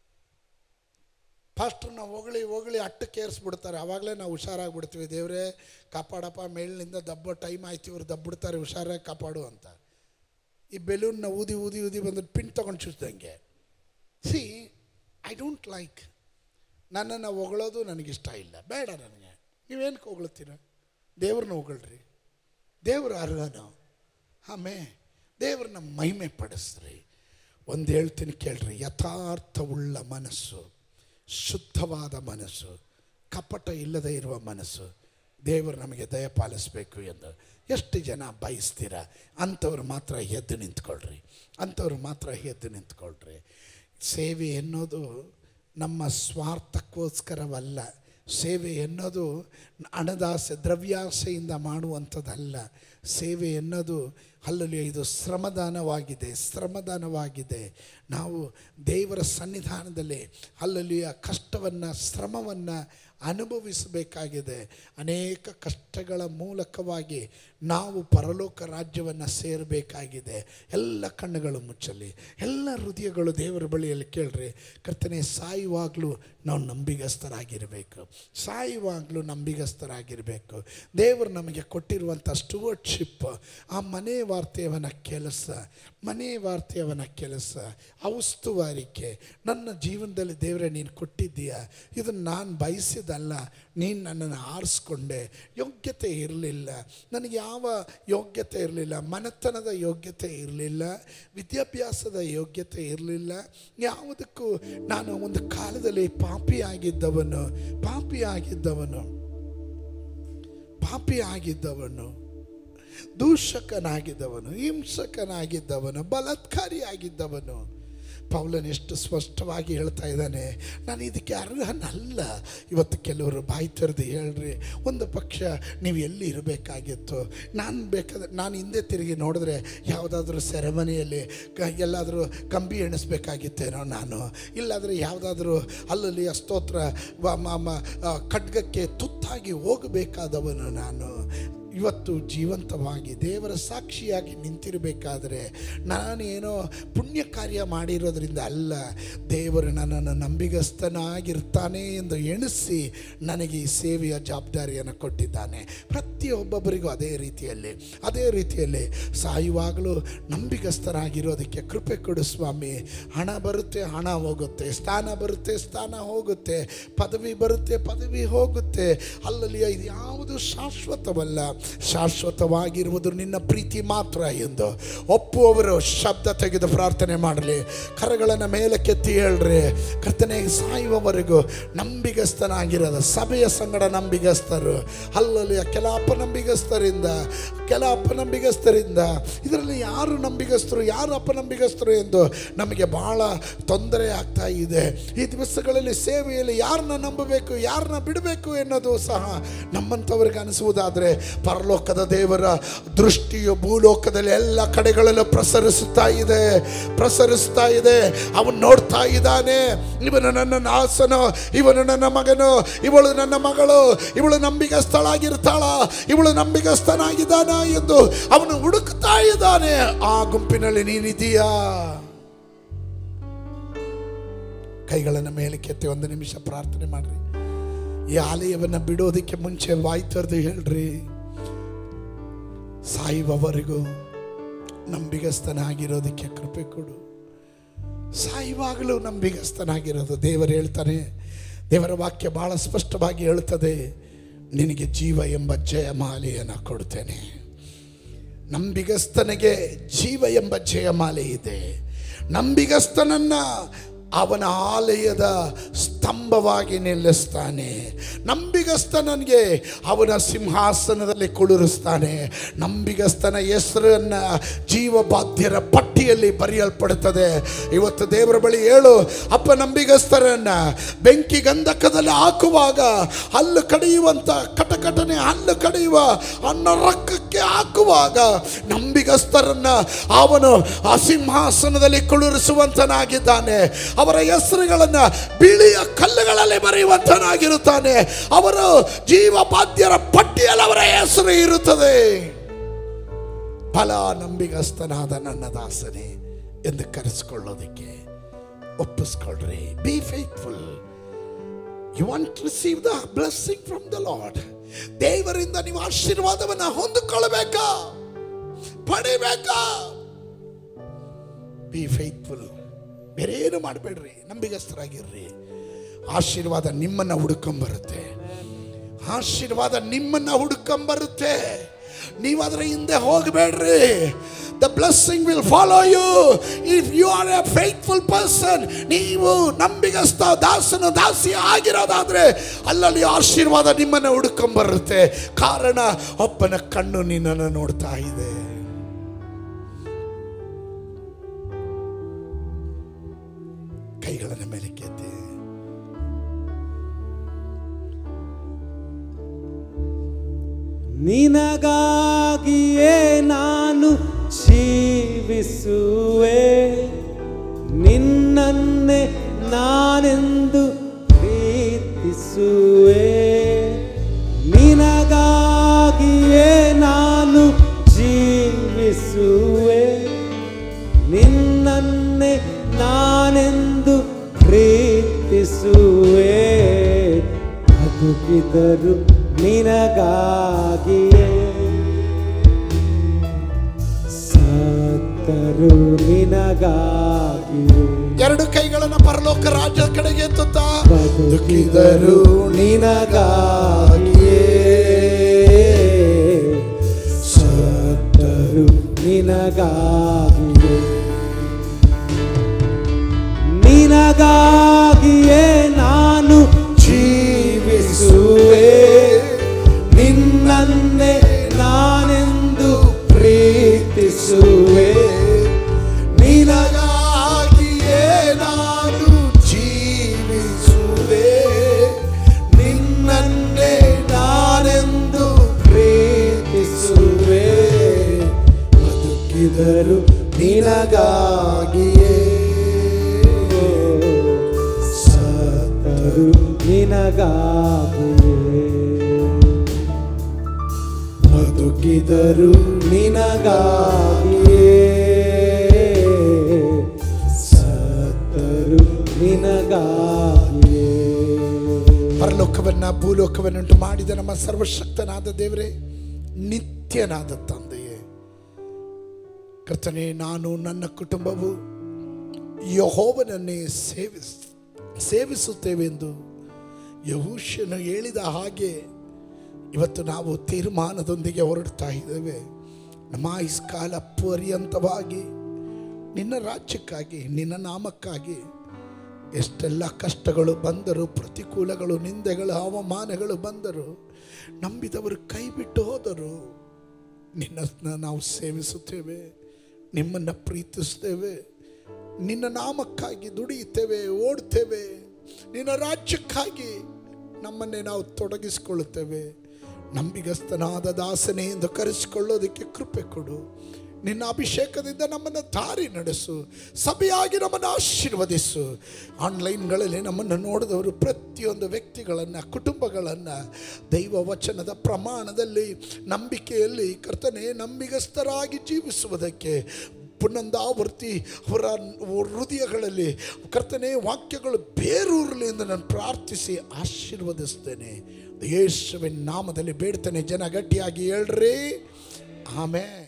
ಫಾಸ್ಟ್ರನ್ನ ಹೊಗಳಿ ಹೊಗಳಿ ಅಟ್ಟಕ್ಕೆ ಏರಿಸ್ಬಿಡ್ತಾರೆ ಆವಾಗಲೇ ನಾವು ಹುಷಾರಾಗಿಬಿಡ್ತೀವಿ ದೇವರೇ ಕಾಪಾಡಪ್ಪ ಮೇಲಿನಿಂದ ದಬ್ಬ ಟೈಮ್ ಆಯ್ತು ಇವ್ರು ದಬ್ಬಿಡ್ತಾರೆ ಹುಷಾರಾಗಿ ಕಾಪಾಡು ಅಂತ ಈ ಬೆಲೂನ್ನ ಊದಿ ಊದಿ ಊದಿ ಬಂದು ಪಿನ್ ತೊಗೊಂಡು ಚುಚ್ದಂಗೆ ಸಿ ಐ ಡೋಂಟ್ ಲೈಕ್ ನನ್ನನ್ನು ಹೊಗಳೋದು ನನಗಿಷ್ಟ ಇಲ್ಲ ಬೇಡ ನನಗೆ ನೀವೇನಕ್ಕೆ ಹೊಗಳ್ತೀರ ದೇವ್ರನ್ನ ಹೊಗಳ್ರಿ ದೇವ್ರ ಅರ್ಹನು ಆಮೇ ದೇವ್ರನ್ನ ಮಹಿಮೆ ಪಡಿಸ್ರಿ ಒಂದು ಹೇಳ್ತೀನಿ ಕೇಳ್ರಿ ಯಥಾರ್ಥವುಳ್ಳ ಮನಸ್ಸು ಶುದ್ಧವಾದ ಮನಸ್ಸು ಕಪಟ ಇಲ್ಲದೆ ಇರುವ ಮನಸ್ಸು ದೇವರು ನಮಗೆ ದಯ ಪಾಲಿಸಬೇಕು ಎಂದು ಎಷ್ಟು ಜನ ಬಯಸ್ತೀರ ಅಂಥವ್ರು ಮಾತ್ರ ಎದ್ದು ನಿಂತ್ಕೊಳ್ರಿ ಅಂಥವ್ರು ಮಾತ್ರ ಎದ್ದು ನಿಂತ್ಕೊಳ್ರಿ ಸೇವೆ ಎನ್ನೋದು ನಮ್ಮ ಸ್ವಾರ್ಥಕ್ಕೋಸ್ಕರವಲ್ಲ ಸೇವೆ ಎನ್ನೋದು ಹಣದಾಸೆ ದ್ರವ್ಯಾಸೆಯಿಂದ ಮಾಡುವಂಥದ್ದಲ್ಲ ಸೇವೆ ಎನ್ನೋದು ಅಲ್ಲಲ್ಲಿ ಇದು ಶ್ರಮದಾನವಾಗಿದೆ ಶ್ರಮದಾನವಾಗಿದೆ ನಾವು ದೇವರ ಸನ್ನಿಧಾನದಲ್ಲಿ ಅಲ್ಲಲ್ಲಿ ಆ ಕಷ್ಟವನ್ನು ಶ್ರಮವನ್ನು ಅನುಭವಿಸಬೇಕಾಗಿದೆ ಅನೇಕ ಕಷ್ಟಗಳ ಮೂಲಕವಾಗಿ ನಾವು ಪರಲೋಕ ರಾಜ್ಯವನ್ನು ಸೇರಬೇಕಾಗಿದೆ ಎಲ್ಲ ಕಣ್ಣುಗಳು ಮುಚ್ಚಲಿ ಎಲ್ಲ ಹೃದಯಗಳು ದೇವರ ಬಳಿಯಲ್ಲಿ ಕೇಳ್ರಿ ಕರ್ತನೆ ಸಾಯುವಾಗಲೂ ನಾವು ನಂಬಿಗಸ್ತರಾಗಿರಬೇಕು ಸಾಯುವಾಗಲೂ ನಂಬಿಗಸ್ತರಾಗಿರಬೇಕು ದೇವರು ನಮಗೆ ಕೊಟ್ಟಿರುವಂಥ ಸ್ಟುವರ್ಡ್ಶಿಪ್ ಆ ಮನೆ ವಾರ್ತೆಯವನ ಕೆಲಸ ಮನೆ ವಾರ್ತೆಯವನ ಕೆಲಸ ಆ ಉಸ್ತುವಾರಿಕೆ ನನ್ನ ಜೀವನದಲ್ಲಿ ದೇವರೇ ನೀನು ಕೊಟ್ಟಿದ್ದೀಯ ಇದನ್ನು ನಾನು ಬಯಸಿದಲ್ಲ ನೀನು ನನ್ನನ್ನು ಆರಿಸ್ಕೊಂಡೆ ಯೋಗ್ಯತೆ ಇರಲಿಲ್ಲ ನನಗೆ ಯಾವ ಯೋಗ್ಯತೆ ಇರಲಿಲ್ಲ ಮನೆತನದ ಯೋಗ್ಯತೆ ಇರಲಿಲ್ಲ ವಿದ್ಯಾಭ್ಯಾಸದ ಯೋಗ್ಯತೆ ಇರಲಿಲ್ಲ ಯಾವುದಕ್ಕೂ ನಾನು ಒಂದು ಕಾಲದಲ್ಲಿ ಪಾಪಿ ಆಗಿದ್ದವನು ಪಾಪಿ ಆಗಿದ್ದವನು ಪಾಪಿ ಆಗಿದ್ದವನು ದೂಷಕನಾಗಿದ್ದವನು ಹಿಂಸಕನಾಗಿದ್ದವನು ಬಲಾತ್ಕಾರಿ ಆಗಿದ್ದವನು ಪೌಲನ್ ಎಷ್ಟು ಸ್ಪಷ್ಟವಾಗಿ ಹೇಳ್ತಾ ಇದ್ದಾನೆ ನಾನು ಇದಕ್ಕೆ ಅರ್ಹನಲ್ಲ ಇವತ್ತು ಕೆಲವರು ಬಾಯಿ ತೆರೆದು ಹೇಳ್ರಿ ಒಂದು ಪಕ್ಷ ನೀವು ಎಲ್ಲಿ ಇರಬೇಕಾಗಿತ್ತು ನಾನು ಬೇಕಾದ್ರೆ ನಾನು ಹಿಂದೆ ತಿರುಗಿ ನೋಡಿದ್ರೆ ಯಾವುದಾದ್ರೂ ಸೆರೆಮನಿಯಲ್ಲಿ ಕ ಎಲ್ಲಾದರೂ ಕಂಬಿ ಎಣಿಸ್ಬೇಕಾಗಿತ್ತೇನೋ ನಾನು ಇಲ್ಲಾದರೆ ಯಾವುದಾದ್ರೂ ಅಲ್ಲಲ್ಲಿ ಆ ಸ್ತೋತ್ರ ವ- ಮ- ಮ- ಆ, ಖಡ್ಗಕ್ಕೆ ತುತ್ತಾಗಿ ಹೋಗಬೇಕಾದವನು ನಾನು ಇವತ್ತು ಜೀವಂತವಾಗಿ ದೇವರ ಸಾಕ್ಷಿಯಾಗಿ ನಿಂತಿರಬೇಕಾದ್ರೆ ನಾನೇನೋ ಪುಣ್ಯ ಕಾರ್ಯ ಮಾಡಿರೋದ್ರಿಂದ ಅಲ್ಲ ದೇವರು ನನ್ನನ್ನು ನಂಬಿಗಸ್ತನಾಗಿರ್ತಾನೆ ಎಂದು ಎಣಿಸಿ ನನಗೆ ಈ ಸೇವೆಯ ಜವಾಬ್ದಾರಿಯನ್ನು ಕೊಟ್ಟಿದ್ದಾನೆ ಪ್ರತಿಯೊಬ್ಬೊಬ್ಬರಿಗೂ ಅದೇ ರೀತಿಯಲ್ಲಿ ಅದೇ ರೀತಿಯಲ್ಲಿ ಸಾಯುವಾಗಲೂ ನಂಬಿಗಸ್ತನಾಗಿರೋದಕ್ಕೆ ಕೃಪೆ ಕೊಡು ಸ್ವಾಮಿ ಹಣ ಬರುತ್ತೆ ಹಣ ಹೋಗುತ್ತೆ ಸ್ಥಾನ ಬರುತ್ತೆ ಸ್ಥಾನ ಹೋಗುತ್ತೆ ಪದವಿ ಬರುತ್ತೆ ಪದವಿ ಹೋಗುತ್ತೆ ಅಲ್ಲಲ್ಲಿ ಇದು ಯಾವುದು ಶಾಶ್ವತವಲ್ಲ ಶಾಶ್ವತವಾಗಿರುವುದು ನಿನ್ನ ಪ್ರೀತಿ ಮಾತ್ರ ಎಂದು ಒಪ್ಪುವವರು ಶಬ್ದ ತೆಗೆದು ಪ್ರಾರ್ಥನೆ ಮಾಡಲಿ ಕರಗಳನ್ನು ಮೇಲೆ ಕೆತ್ತಿ ಹೇಳ್ರಿ ಕರ್ತನೆ ಸಾಯುವವರೆಗೂ ನಂಬಿಗಸ್ತನಾಗಿರೋದು ಸಭೆಯ ಸಂಗಡ ನಂಬಿಗಸ್ತರು ಅಲ್ಲಲ್ಲಿ ಕೆಲ ಅಪನಂಬಿಗಸ್ತರಿಂದ ಕೆಲ ಅಪನಂಬಿಗಸ್ತರಿಂದ ಇದರಲ್ಲಿ ಯಾರು ನಂಬಿಗಸ್ತರು ಯಾರು ಅಪನಂಬಿಗಸ್ತರು ಎಂದು ನಮಗೆ ಬಹಳ ತೊಂದರೆ ಆಗ್ತಾ ಇದೆ ಈ ದಿವಸಗಳಲ್ಲಿ ಸೇವೆಯಲ್ಲಿ ಯಾರನ್ನ ನಂಬಬೇಕು ಯಾರನ್ನ ಬಿಡಬೇಕು ಎನ್ನೋದು ಸಹ ನಮ್ಮಂಥವ್ರಿಗೆ ಅನಿಸುವುದಾದರೆ ಪರಲೋಕದ ದೇವರ ದೃಷ್ಟಿಯು ಭೂಲೋಕದಲ್ಲಿ ಎಲ್ಲ ಕಡೆಗಳಲ್ಲೂ ಪ್ರಸರಿಸುತ್ತಾ ಇದೆ ಪ್ರಸರಿಸ್ತಾ ಇದೆ ಅವನು ನೋಡ್ತಾ ಇದ್ದಾನೆ ಇವನು ನನ್ನ ನಾಸನು ಇವನು ನನ್ನ ಮಗನು ಇವಳು ನನ್ನ ಮಗಳು ಇವಳು ನಂಬಿಗಸ್ತಳಾಗಿರ್ತಾಳ ಇವಳು ನಂಬಿಗಸ್ತನಾಗಿದ್ದಾನ ಎಂದು ಅವನು ಹುಡುಕ್ತಾ ಇದ್ದಾನೆ ಆ ಗುಂಪಿನಲ್ಲಿ ನೀನಿದೀಯಾ ಕೈಗಳನ್ನು ಮೇಲೆ ಕೆತ್ತಿ ಒಂದು ನಿಮಿಷ ಪ್ರಾರ್ಥನೆ ಮಾಡ್ರಿ ಈ ಆಲಯವನ್ನು ಬಿಡೋದಕ್ಕೆ ಮುಂಚೆ ಬಾಯಿ ತೆರೆದು ಹೇಳ್ರಿ ಸಾಯುವವರೆಗೂ ನಂಬಿಗಸ್ತನಾಗಿರೋದಕ್ಕೆ ಕೃಪೆ ಕೊಡು ಸಾಯುವಾಗಲೂ ನಂಬಿಗಸ್ತನಾಗಿರೋದು ದೇವರು ಹೇಳ್ತಾನೆ ದೇವರ ವಾಕ್ಯ ಬಹಳ ಸ್ಪಷ್ಟವಾಗಿ ಹೇಳುತ್ತದೆ ನಿನಗೆ ಜೀವ ಎಂಬ ಜಯಮಾಲೆಯನ್ನು ಕೊಡ್ತೇನೆ ನಂಬಿಗಸ್ತನಿಗೆ ಜೀವ ಎಂಬ ಜಯಮಾಲೆ ಇದೆ ನಂಬಿಗಸ್ತನನ್ನ ಅವನ ಆಲಯದ ಸ್ತಂಭವಾಗಿ ನಿಲ್ಲಿಸ್ತಾನೆ ನಂಬಿಗಸ್ತನಿಗೆ ಅವನ ಸಿಂಹಾಸನದಲ್ಲಿ ಕುಳಿರಿಸ್ತಾನೆ ನಂಬಿಗಸ್ತನ ಹೆಸರನ್ನ ಜೀವಬಾಧ್ಯರ ಪಟ್ಟಿಯಲ್ಲಿ ಬರೆಯಲ್ಪಡುತ್ತದೆ ಇವತ್ತು ದೇವರ ಬಳಿ ಹೇಳು ಅಪ್ಪ ನಂಬಿಗಸ್ತರನ್ನ ಬೆಂಕಿ ಗಂಧಕದಲ್ಲಿ ಹಾಕುವಾಗ ಹಲ್ಲು ಕಡಿಯುವಂತ ಕಟಕಟನೆ ಹಲ್ಲು ಕಡಿಯುವ ಅನ್ನ ರಕ್ಕಕ್ಕೆ ಹಾಕುವಾಗ ನಂಬಿಗಸ್ತರನ್ನ ಅವನು ಆ ಸಿಂಹಾಸನದಲ್ಲಿ ಕುಳಿರಿಸುವಂತನಾಗಿದ್ದಾನೆ ಅವರ ಹೆಸರುಗಳನ್ನ ಬಿಳಿಯ ಕಲ್ಲುಗಳಲ್ಲಿ ಬರೆಯುವಂತನಾಗಿರುತ್ತಾನೆ ಅವರು ಜೀವ ಬಾಧ್ಯರ ಪಟ್ಟಿಯಲ್ಲಿ ಅವರ ಹೆಸರು ಇರುತ್ತದೆ ಫಲ ನಂಬಿಗಸ್ತನಾದ ನನ್ನ ದಾಸನೇ ಎಂದು ಕರೆಸಿಕೊಳ್ಳೋದಕ್ಕೆ ಒಪ್ಪಿಸ್ಕೊಳ್ರಿ be faithful you want receive the blessing from the Lord ದೇವರಿಂದ ನೀವು ಆಶೀರ್ವಾದವನ್ನ ಹೊಂದಿಕೊಳ್ಳಬೇಕಾ ಪಡಿಬೇಕಾ ಬಿ ಫೇತ್ಫುಲ್ ಬೇರೆ ಏನು ಮಾಡಬೇಡ್ರಿ ನಂಬಿಗಸ್ತರಾಗಿರ್ರಿ ಆಶೀರ್ವಾದ ನಿಮ್ಮನ್ನ ಹುಡುಕೊಂಬರುತ್ತೆ ಆಶೀರ್ವಾದ ನಿಮ್ಮನ್ನ ಹುಡುಕೊಂಬರುತ್ತೆ ನೀವು ಅದರ ಹಿಂದೆ ಹೋಗಬೇಡ್ರಿ the blessing will follow you if you are a faithful person ನೀವು ನಂಬಿಗಸ್ತ ದಾಸನ ದಾಸಿ ಆಗಿರೋದಾದ್ರೆ ಅಲ್ಲಲ್ಲಿ ಆಶೀರ್ವಾದ ನಿಮ್ಮನ್ನ ಹುಡುಕೊಂಬರುತ್ತೆ ಕಾರಣ ಒಬ್ಬನ ಕಣ್ಣು ನಿನ್ನನ್ನು ನೋಡ್ತಾ ಇದೆ ಕೈಗಳನ್ನು ಮೇಲೆ ಕೆತ್ತಿ ನಿನಗಾಗಿಯೇ ನಾನು ಜೀವಿಸುವೆ ನಿನ್ನನ್ನೇ ನಾನೆಂದು ಪ್ರೀತಿಸುವೆ ನಿನಗಾಗಿಯೇ ನಾನು ಜೀವಿಸುವೆ ನಿನ್ನನ್ನೇ ನಾನೆಂದು ಪ್ರೀತಿಸುವೆ ಬದುಕಿದರು ನಿನಗಾಗಿಯೇ ಸತ್ತರು ನಿನಗಾಗಿಯೇ ಎರಡು ಕೈಗಳನ್ನು ಪರಲೋಕ ರಾಜ್ಯದ ಕಡೆಗೆ ಎತ್ತುತ್ತಾ ಬದುಕಿದರು ನಿನಗಾಗಿಯೇ ಸತ್ತರು ನಿನಗಾಗಿಯೇ ನಿನಗಾಗಿಯೇ ನಾನು ಜೀವಿಸುವೆ ನಿನ್ನನ್ನೇ ನಾನೆಂದು ಪ್ರೀತಿಸುವೆ ನಿನಗಾಗಿಯೇ ಬದುಕಿದರು ನಿನಗಾಗಿಯೇ ಸತ್ತರು ನಿನಗಾಗಿಯೇ ಬದುಕಿದರು ನಿನಗಾಗಿಯೇ ಸತ್ತರು ನಿನಗಾಗಿಯೇ ಪರಲೋಕವನ್ನ ಭೂಲೋಕವನ್ನುಂಟು ಮಾಡಿದ ನಮ್ಮ ಸರ್ವಶಕ್ತನಾದ ದೇವರೇ ನಿತ್ಯನಾದ ತಂದೆಯೇ ಕರ್ತನೆ ನಾನು ನನ್ನ ಕುಟುಂಬವು ಯಹೋವನನ್ನೇ ಸೇವಿಸ್ ಸೇವಿಸುತ್ತೇವೆ ಎಂದು ಯಹೂಷ್ಯನು ಹೇಳಿದ ಹಾಗೆ ಇವತ್ತು ನಾವು ತೀರ್ಮಾನದೊಂದಿಗೆ ಹೊರಡ್ತಾ ಇದ್ದೇವೆ ನಮ್ಮ ಆಯುಷ್ಕಾಲ ಪರ್ಯಂತವಾಗಿ ನಿನ್ನ ರಾಜ್ಯಕ್ಕಾಗಿ ನಿನ್ನ ನಾಮಕ್ಕಾಗಿ ಎಷ್ಟೆಲ್ಲ ಕಷ್ಟಗಳು ಬಂದರು ಪ್ರತಿಕೂಲಗಳು ನಿಂದೆಗಳು ಅವಮಾನಗಳು ಬಂದರು ನಂಬಿದವರು ಕೈ ಬಿಟ್ಟು ಹೋದರು ನಿನ್ನ ನಾವು ಸೇವಿಸುತ್ತೇವೆ ನಿಮ್ಮನ್ನು ಪ್ರೀತಿಸ್ತೇವೆ ನಿನ್ನ ನಾಮಕ್ಕಾಗಿ ದುಡಿಯುತ್ತೇವೆ ಓಡ್ತೇವೆ ನಿನ್ನ ರಾಜ್ಯಕ್ಕಾಗಿ ನಮ್ಮನ್ನೇ ನಾವು ತೊಡಗಿಸಿಕೊಳ್ಳುತ್ತೇವೆ ನಂಬಿಗಸ್ತನಾದ ದಾಸನೇ ಎಂದು ಕರೆಸಿಕೊಳ್ಳೋದಕ್ಕೆ ಕೃಪೆ ಕೊಡು ನಿನ್ನ ಅಭಿಷೇಕದಿಂದ ನಮ್ಮನ್ನು ದಾರಿ ನಡೆಸು ಸಭೆಯಾಗಿ ನಮ್ಮನ್ನು ಆಶೀರ್ವದಿಸು ಆನ್ಲೈನ್ಗಳಲ್ಲಿ ನಮ್ಮನ್ನು ನೋಡಿದವರು ಪ್ರತಿಯೊಂದು ವ್ಯಕ್ತಿಗಳನ್ನು ಕುಟುಂಬಗಳನ್ನು ದೈವ ವಚನದ ಪ್ರಮಾಣದಲ್ಲಿ ನಂಬಿಕೆಯಲ್ಲಿ ಕರ್ತನೆ ನಂಬಿಗಸ್ತರಾಗಿ ಜೀವಿಸುವುದಕ್ಕೆ ಪುನಂದಾವರ್ತಿ ಅವರ ಹೃದಯಗಳಲ್ಲಿ ಕರ್ತನೆ ವಾಕ್ಯಗಳು ಬೇರೂರಲಿ ಎಂದು ನಾನು ಪ್ರಾರ್ಥಿಸಿ ಆಶೀರ್ವದಿಸ್ತೇನೆ ಯೇಸುವಿನ ನಾಮದಲ್ಲಿ ಬೇಡ್ತೇನೆ ಜನ ಗಟ್ಟಿಯಾಗಿ ಹೇಳ್ರಿ ಆಮೇಲೆ